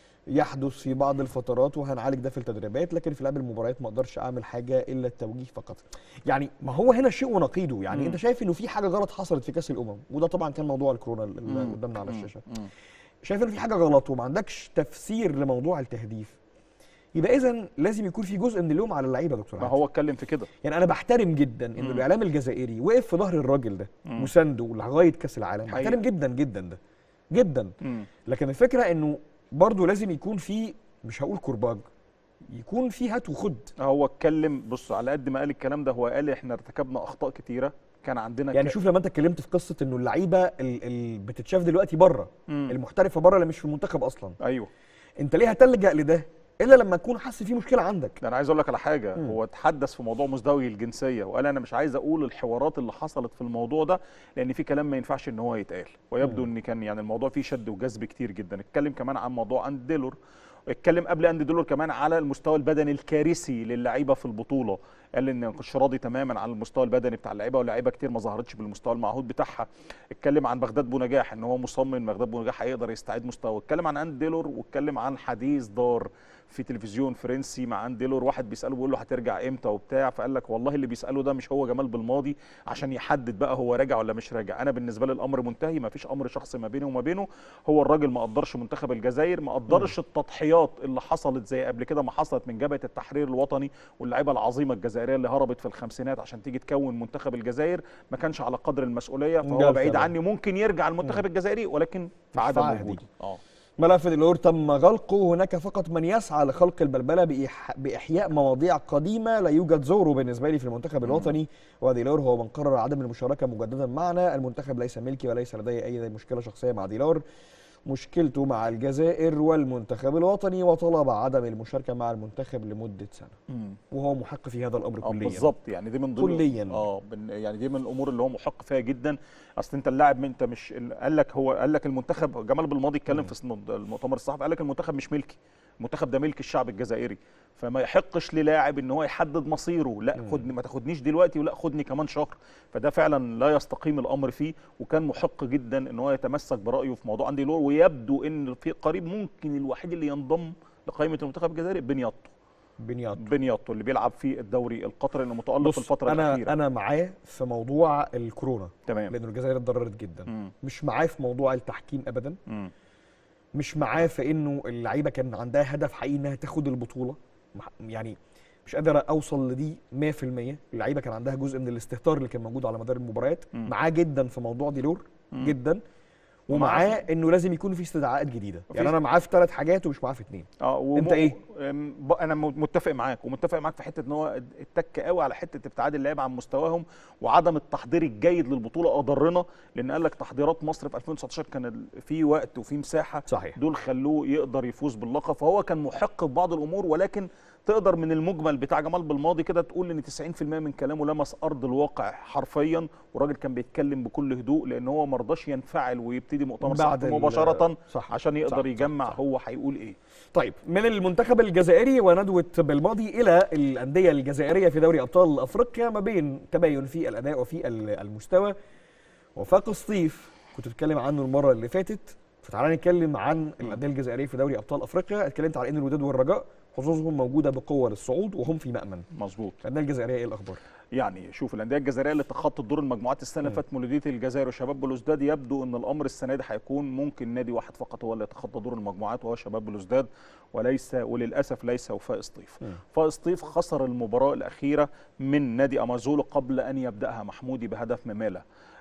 يحدث في بعض الفترات وهنعالج ده في التدريبات لكن في لعب المباريات ما اقدرش اعمل حاجه الا التوجيه فقط يعني ما هو هنا شيء ونقيضه يعني مم. انت شايف انه في حاجه غلط حصلت في كاس الامم وده طبعا كان موضوع الكورونا اللي مم. قدامنا على مم. الشاشه مم. شايف انه في حاجه غلط وما عندكش تفسير لموضوع التهديف يبقى اذا لازم يكون في جزء من اللوم على اللعيبه يا دكتور ما عادل. هو اتكلم في كده يعني انا بحترم جدا انه مم. الاعلام الجزائري وقف في ظهر الراجل ده مم. مسانده لغايه كاس العالم حقيقة. بحترم جدا جدا ده جدا مم. لكن الفكره انه برضه لازم يكون في مش هقول كرباج يكون في هات وخد هو اتكلم بص على قد ما قال الكلام ده هو قال احنا ارتكبنا اخطاء كتيره كان عندنا يعني ك- شوف لما انت اتكلمت في قصه انه اللعيبه اللي بتتشاف دلوقتي بره مم. المحترفه بره اللي مش في المنتخب اصلا ايوه انت ليه هتلجا لده الا لما تكون حاسس في مشكله عندك ده انا عايز اقول لك على حاجه مم. هو اتحدث في موضوع مزدوجي الجنسيه وقال انا مش عايز اقول الحوارات اللي حصلت في الموضوع ده لان في كلام ما ينفعش ان هو يتقال ويبدو ان كان يعني الموضوع فيه شد وجذب كتير جدا اتكلم كمان عن موضوع اند ديلور اتكلم قبل اند ديلور كمان على المستوى البدني الكارثي للعيبه في البطوله قال ان مش راضي تماما عن المستوى البدني بتاع اللعيبه واللعيبه كتير ما ظهرتش بالمستوى المعهود بتاعها اتكلم عن بغداد بونجاح ان هو مصمم بغداد بونجاح هيقدر يستعيد مستواه اتكلم عن اند ديلور واتكلم عن حديث دار في تلفزيون فرنسي مع اند ديلور واحد بيساله بيقول له هترجع امتى وبتاع فقال لك والله اللي بيساله ده مش هو جمال بالماضي عشان يحدد بقى هو راجع ولا مش راجع انا بالنسبه لي الامر منتهي ما فيش امر شخصي ما بيني وما بينه هو الراجل ما قدرش منتخب الجزائر ما قدرش التضحيات اللي حصلت زي قبل كده ما حصلت من جبهه التحرير الوطني واللعيبه العظيمه الجزائريه اللي هربت في الخمسينات عشان تيجي تكون منتخب الجزائر ما كانش على قدر المسؤوليه فهو جاب بعيد طبعاً. عني ممكن يرجع المنتخب الجزائري ولكن في عدم عهدي. وجوده اه ملف ديلور تم غلقه هناك فقط من يسعى لخلق البلبله بإح... باحياء مواضيع قديمه لا يوجد زوره بالنسبه لي في المنتخب الوطني وديلور هو من قرر عدم المشاركه مجددا معنا المنتخب ليس ملكي وليس لدي اي مشكله شخصيه مع ديلور مشكلته مع الجزائر والمنتخب الوطني وطلب عدم المشاركه مع المنتخب لمده سنه مم. وهو محق في هذا الامر اه كليا بالظبط يعني دي من ضمن كلياً. اه بن- يعني دي من الامور اللي هو محق فيها جدا اصل انت اللاعب انت مش ال- قال لك هو قال لك المنتخب جمال بالماضي اتكلم في سن- المؤتمر الصحفي قال لك المنتخب مش ملكي المنتخب ده ملك الشعب الجزائري فما يحقش للاعب ان هو يحدد مصيره لا خدني ما تاخدنيش دلوقتي ولا خدني كمان شهر فده فعلا لا يستقيم الامر فيه وكان محق جدا ان هو يتمسك برايه في موضوع اندي لور ويبدو ان في قريب ممكن الوحيد اللي ينضم لقائمه المنتخب الجزائري بنياطو بنياط بنياطو اللي بيلعب في الدوري القطري اللي متالق في بص الفتره انا الاخيره انا معاه في موضوع الكورونا تمام لان الجزائر اتضررت جدا مم. مش معاه في موضوع التحكيم ابدا مم. مش معاه في انه اللعيبه كان عندها هدف حقيقي انها تاخد البطوله مح- يعني مش قادر اوصل لدي 100% اللعيبه كان عندها جزء من الاستهتار اللي كان موجود على مدار المباريات مم. معاه جدا في موضوع ديلور مم. جدا ومعاه ومعاه انه لازم يكون في استدعاءات جديده مفيش- يعني انا معاه في ثلاث حاجات ومش معاه في اثنين اه وم- أنت إيه؟ أم، ب- انا م- متفق معاك ومتفق معاك في حته ان هو اتك قوي على حته ابتعاد اللعيبه عن مستواهم وعدم التحضير الجيد للبطوله اضرنا لان قال لك تحضيرات مصر في 2019 كان ال- في وقت وفي مساحه صحيح دول خلوه يقدر يفوز باللقب فهو كان محق في بعض الامور ولكن تقدر من المجمل بتاع جمال بالماضي كده تقول ان 90% من كلامه لمس ارض الواقع حرفيا والراجل كان بيتكلم بكل هدوء لان هو ما رضاش ينفعل ويبتدي مؤتمر بعد صحفي ال- مباشره صح عشان يقدر صح، يجمع صح. هو هيقول ايه طيب من المنتخب الجزائري وندوة بالماضي إلى الأندية الجزائرية في دوري أبطال أفريقيا ما بين تباين في الأداء وفي ال- المستوى وفاق سطيف كنت بتكلم عنه المرة اللي فاتت فتعالى نتكلم عن الأندية الجزائرية في دوري أبطال أفريقيا اتكلمت على إن الوداد والرجاء حظوظهم موجودة بقوة للصعود وهم في مأمن مظبوط الأندية الجزائرية إيه الأخبار؟ يعني شوف الانديه الجزائريه اللي تخطت دور المجموعات السنه اللي فاتت مولوديه الجزائر وشباب بلوزداد يبدو ان الامر السنه دي هيكون ممكن نادي واحد فقط هو اللي يتخطى دور المجموعات وهو شباب بلوزداد وليس وللاسف ليس وفاء سطيف مم. وفاء سطيف خسر المباراه الاخيره من نادي امازولو قبل ان يبداها محمودي بهدف مماله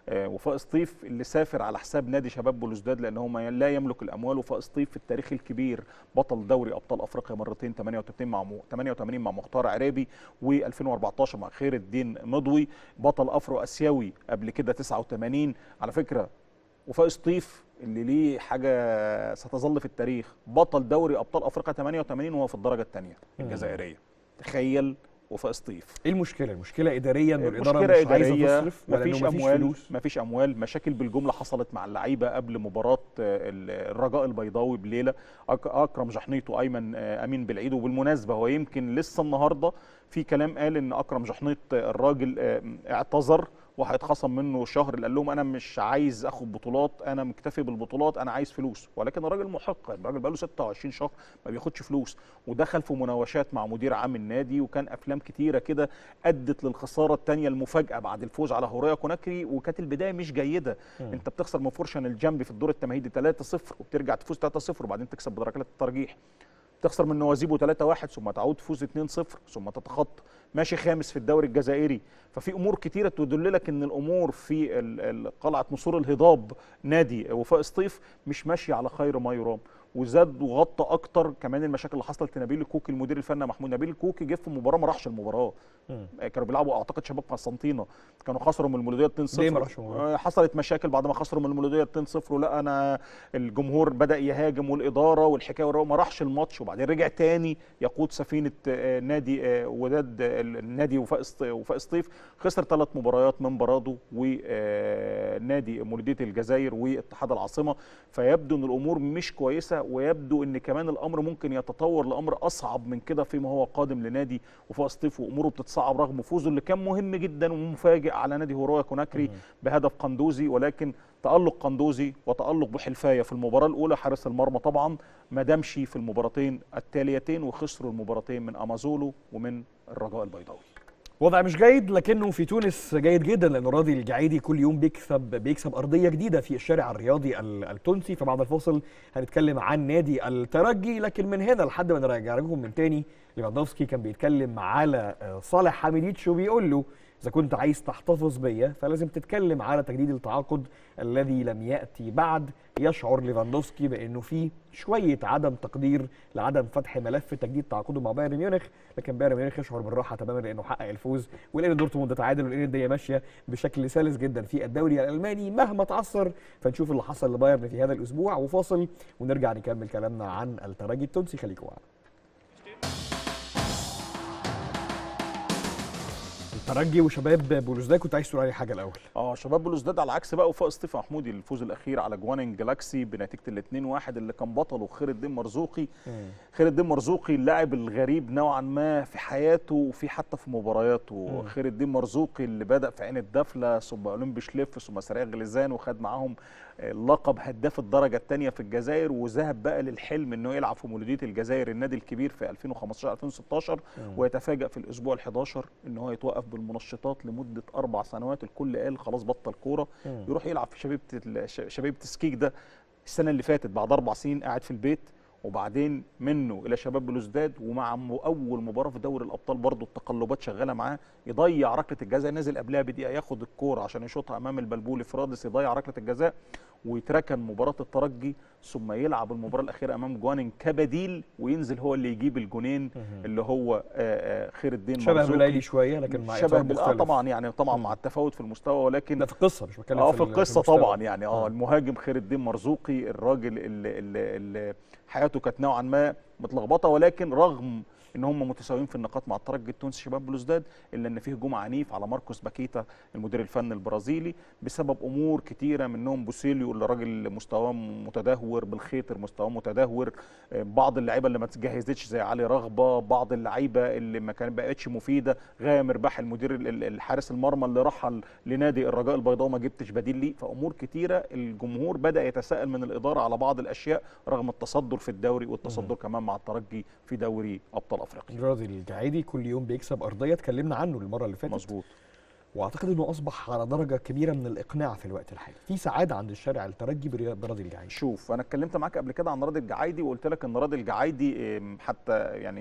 آه، وفاء سطيف اللي سافر على حساب نادي شباب بلوزداد لان هو ما- لا يملك الاموال وفاء سطيف في التاريخ الكبير بطل دوري ابطال افريقيا مرتين 88 مع م- 88 مع مختار عرابي و2014 مع خير الدين مضوي بطل افرو اسيوي قبل كده 89 على فكره وفاء سطيف اللي ليه حاجه ستظل في التاريخ بطل دوري ابطال افريقيا 88 وهو في الدرجه الثانيه الجزائريه تخيل وفاء سطيف ايه المشكله المشكله اداريا انه الاداره مشكله مش عايزه اداريه تصرف ولا مفيش انه مفيش اموال فلوس مفيش اموال مشاكل بالجمله حصلت مع اللعيبه قبل مباراه آه، ال- الرجاء البيضاوي بليله أك- اكرم جحنيط وايمن آه، امين بالعيد وبالمناسبه هو يمكن لسه النهارده في كلام قال ان اكرم جحنيط آه، الراجل آه، اعتذر وهيتخصم منه شهر اللي قال لهم انا مش عايز اخد بطولات انا مكتفي بالبطولات انا عايز فلوس ولكن الراجل محق الراجل بقاله 26 شهر ما بياخدش فلوس ودخل في مناوشات مع مدير عام النادي وكان افلام كتيره كده ادت للخساره الثانيه المفاجاه بعد الفوز على هوريا كوناكري وكانت البدايه مش جيده مم. انت بتخسر من فرشن الجنبي في الدور التمهيدي 3-0 وبترجع تفوز 3-0 وبعدين تكسب بدرجات الترجيح تخسر من نوازيبو 3-1 ثم تعود تفوز 2-0 ثم تتخطى ماشي خامس في الدوري الجزائري ففي امور كتيره تدل لك ان الامور في ال- ال- قلعه نسور الهضاب نادي وفاء سطيف مش ماشيه على خير ما يرام وزاد وغطى اكتر كمان المشاكل اللي حصلت لنبيل الكوكي المدير الفني محمود نبيل الكوكي جه في مباراه ما راحش المباراه مم. كانوا بيلعبوا اعتقد شباب قسنطينه كانوا خسروا من المولوديه 2-0 ليه ما راحش المباراة؟ آه، حصلت مشاكل بعد ما خسروا من المولوديه 2-0 ولا انا الجمهور بدا يهاجم والاداره والحكايه والروايه ما راحش الماتش وبعدين رجع تاني يقود سفينه آه، نادي آه، وداد آه، النادي وفاء سط- وفاء سطيف خسر ثلاث مباريات من برادو ونادي مولوديه الجزائر واتحاد العاصمه فيبدو ان الامور مش كويسه ويبدو ان كمان الامر ممكن يتطور لامر اصعب من كده فيما هو قادم لنادي وفاء سطيف واموره بتتصعب رغم فوزه اللي كان مهم جدا ومفاجئ على نادي هورايا كوناكري بهدف قندوزي ولكن تألق قندوزي وتألق بوحلفاية في المباراة الأولى حارس المرمى طبعا ما دامش في المباراتين التاليتين وخسروا المباراتين من أمازولو ومن الرجاء البيضاوي وضع مش جيد لكنه في تونس جيد جدا لانه راضي الجعيدي كل يوم بيكسب بيكسب ارضيه جديده في الشارع الرياضي ال- التونسي فبعد الفاصل هنتكلم عن نادي الترجي لكن من هنا لحد ما نرجع لكم من تاني ليفاندوفسكي كان بيتكلم على آه، صالح حميديتش وبيقول له اذا كنت عايز تحتفظ بيا فلازم تتكلم على تجديد التعاقد الذي لم ياتي بعد يشعر ليفاندوفسكي بانه في شويه عدم تقدير لعدم فتح ملف تجديد تعاقده مع بايرن ميونخ لكن بايرن ميونخ يشعر بالراحه تماما لانه حقق الفوز ولان دورتموند تعادل ولان الدنيا ماشيه بشكل سلس جدا في الدوري الالماني مهما تعثر فنشوف اللي حصل لبايرن في هذا الاسبوع وفاصل ونرجع نكمل كلامنا عن الترجي التونسي خليكم معانا الترجي وشباب بولوزداد كنت عايز تقول عليه حاجه الاول اه شباب بلوزداد على عكس بقى وفاء سطيف محمودي الفوز الاخير على جوانين جالاكسي بنتيجه ال 2-1 اللي كان بطله خير الدين مرزوقي خير الدين مرزوقي اللاعب الغريب نوعا ما في حياته وفي حتى في مبارياته مم. خير الدين مرزوقي اللي بدا في عين الدفله ثم اولمبي شليف ثم سريع غليزان وخد معاهم لقب هداف الدرجه الثانيه في الجزائر وذهب بقى للحلم انه يلعب في مولوديه الجزائر النادي الكبير في 2015 2016 ويتفاجأ في الاسبوع ال 11 ان هو يتوقف بالمنشطات لمده اربع سنوات الكل قال خلاص بطل كوره مم. يروح يلعب في شبيبه ال- ش- شبيبه تسكيك ده السنه اللي فاتت بعد اربع سنين قاعد في البيت وبعدين منه الى شباب بلوزداد ومع م- اول مباراه في دوري الابطال برضه التقلبات شغاله معاه يضيع ركله الجزاء نازل قبلها بدقيقه ياخد الكوره عشان يشوطها امام البلبولي فرادس يضيع ركله الجزاء ويتركن مباراه الترجي ثم يلعب المباراه الاخيره امام جوانين كبديل وينزل هو اللي يجيب الجونين اللي هو آه، آه، خير الدين شبه مرزوقي. بلايلي شويه لكن مع شبه اطار بال- آه مختلف طبعا يعني طبعا مم. مع التفاوت في المستوى ولكن ده في القصه مش بتكلم اه في ال- القصه المستوى. طبعا يعني اه آه. المهاجم خير الدين مرزوقي الراجل اللي, اللي, اللي حياته كانت نوعا ما متلخبطه ولكن رغم ان هم متساويين في النقاط مع الترجي التونسي شباب بلوزداد الا ان فيه هجوم عنيف على ماركوس باكيتا المدير الفني البرازيلي بسبب امور كتيره منهم بوسيليو اللي راجل مستواه متدهور بالخيطر مستواه متدهور آه، بعض اللعيبه اللي ما تجهزتش زي علي رغبه بعض اللعيبه اللي ما كانت بقتش مفيده غايه مرباح المدير ال- ال- الحارس المرمى اللي رحل لنادي الرجاء البيضاء وما جبتش بديل ليه فامور كتيره الجمهور بدا يتساءل من الاداره على بعض الاشياء رغم التصدر في الدوري والتصدر كمان مع الترجي في دوري ابطال افريقيا راضي الجعيدي كل يوم بيكسب ارضيه اتكلمنا عنه المره اللي فاتت مظبوط واعتقد انه اصبح على درجه كبيره من الاقناع في الوقت الحالي في سعاده عند الشارع الترجي بري- براضي الجعيدي شوف انا اتكلمت معاك قبل كده عن راضي الجعايدي وقلت لك ان راضي الجعايدي إم، حتى يعني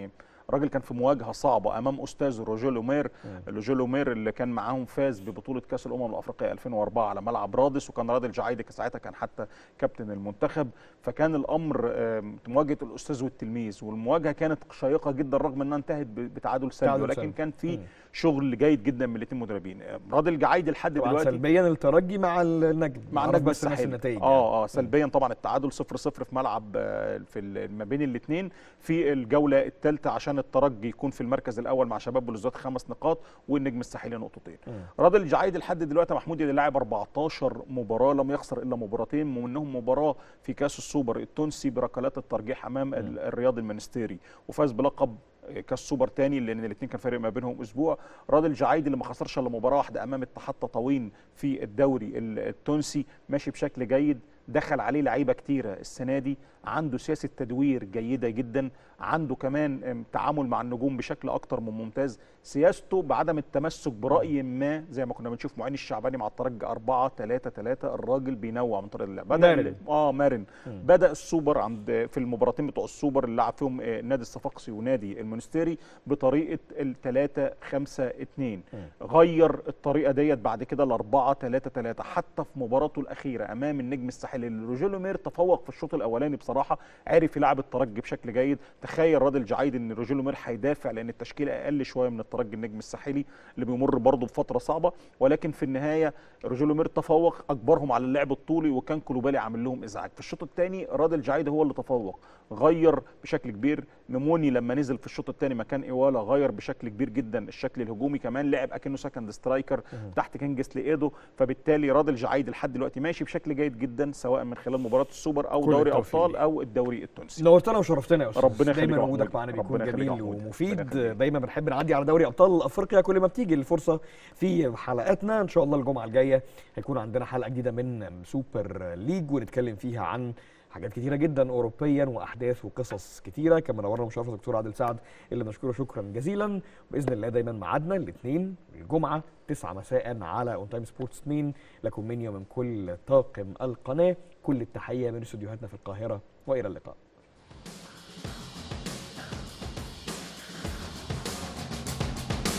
الراجل كان في مواجهه صعبه امام استاذه روجيه لومير روجيه لومير اللي كان معاهم فاز ببطوله كاس الامم الافريقيه 2004 على ملعب رادس وكان رادل جعيدي ساعتها كان حتى كابتن المنتخب فكان الامر آم، مواجهه الاستاذ والتلميذ والمواجهه كانت شيقه جدا رغم انها انتهت ب- بتعادل سلبي تعادل ولكن سلبي. كان في مم. شغل جيد جدا من الاثنين مدربين آم، رادل جعيدي لحد طبعا دلوقتي سلبيا الترجي مع النجم مع نعرف النجم بس نفس الساحلي النتائج اه اه سلبيا طبعا التعادل 0 0 في ملعب آه، في ال- ما بين الاثنين في الجوله الثالثه عشان الترجي يكون في المركز الاول مع شباب بلوزداد خمس نقاط والنجم الساحلي نقطتين رادل الجعيدي لحد دلوقتي يا محمود اللي لاعب 14 مباراه لم يخسر الا مباراتين ومنهم مباراه في كاس السوبر التونسي بركلات الترجيح امام ال- الرياض المنستيري وفاز بلقب كاس سوبر تاني لان الاثنين كان فارق ما بينهم اسبوع رادل جعيدي اللي ما خسرش الا مباراه واحده امام اتحاد تطاوين في الدوري ال- التونسي ماشي بشكل جيد دخل عليه لعيبه كتيره السنه دي عنده سياسه تدوير جيده جدا عنده كمان ام، تعامل مع النجوم بشكل اكتر من ممتاز سياسته بعدم التمسك براي ما زي ما كنا بنشوف معين الشعباني مع الترجي 4 3 3 الراجل بينوع من طريقه اللعب بدا مرن. ال- اه مرن بدا السوبر عند في المباراتين بتوع السوبر اللي لعب فيهم آه، نادي الصفاقسي ونادي المونستيري بطريقه ال 3 5 2 غير الطريقه ديت بعد كده ل 4 3 3 حتى في مباراته الاخيره امام النجم الساحلي اللي روجيلو مير تفوق في الشوط الاولاني بصراحه عرف يلعب الترجي بشكل جيد تخيل رادل جعيد ان روجيلو مير هيدافع لان التشكيله اقل شويه من الترجي النجم الساحلي اللي بيمر برضه بفتره صعبه ولكن في النهايه روجيلو مير تفوق اجبرهم على اللعب الطولي وكان كلوبالي عامل لهم ازعاج في الشوط الثاني رادل جعيد هو اللي تفوق غير بشكل كبير نموني لما نزل في الشوط الثاني مكان ايوالا غير بشكل كبير جدا الشكل الهجومي كمان لعب اكنه سكند سترايكر تحت كينجس لايدو فبالتالي رادل جعيد لحد دلوقتي ماشي بشكل جيد جدا سواء من خلال مباراه السوبر او كل دوري التوفيق ابطال ليه. او الدوري التونسي نورتنا وشرفتنا يا استاذ ربنا يخليك دايما يا وجودك محمود. معانا بيكون ربنا يخليك يا جميل محمود. ومفيد ربنا يخليك. دايما بنحب نعدي على دوري ابطال افريقيا كل ما بتيجي الفرصه في حلقاتنا ان شاء الله الجمعه الجايه هيكون عندنا حلقه جديده من سوبر ليج ونتكلم فيها عن حاجات كتيره جدا اوروبيا واحداث وقصص كتيره كما نورنا مشرف الدكتور عادل سعد اللي بنشكره شكرا جزيلا باذن الله دايما ميعادنا الاثنين الجمعه 9 مساء على اون تايم سبورتس 2 لكم مني ومن كل طاقم القناه كل التحيه من استديوهاتنا في القاهره والى اللقاء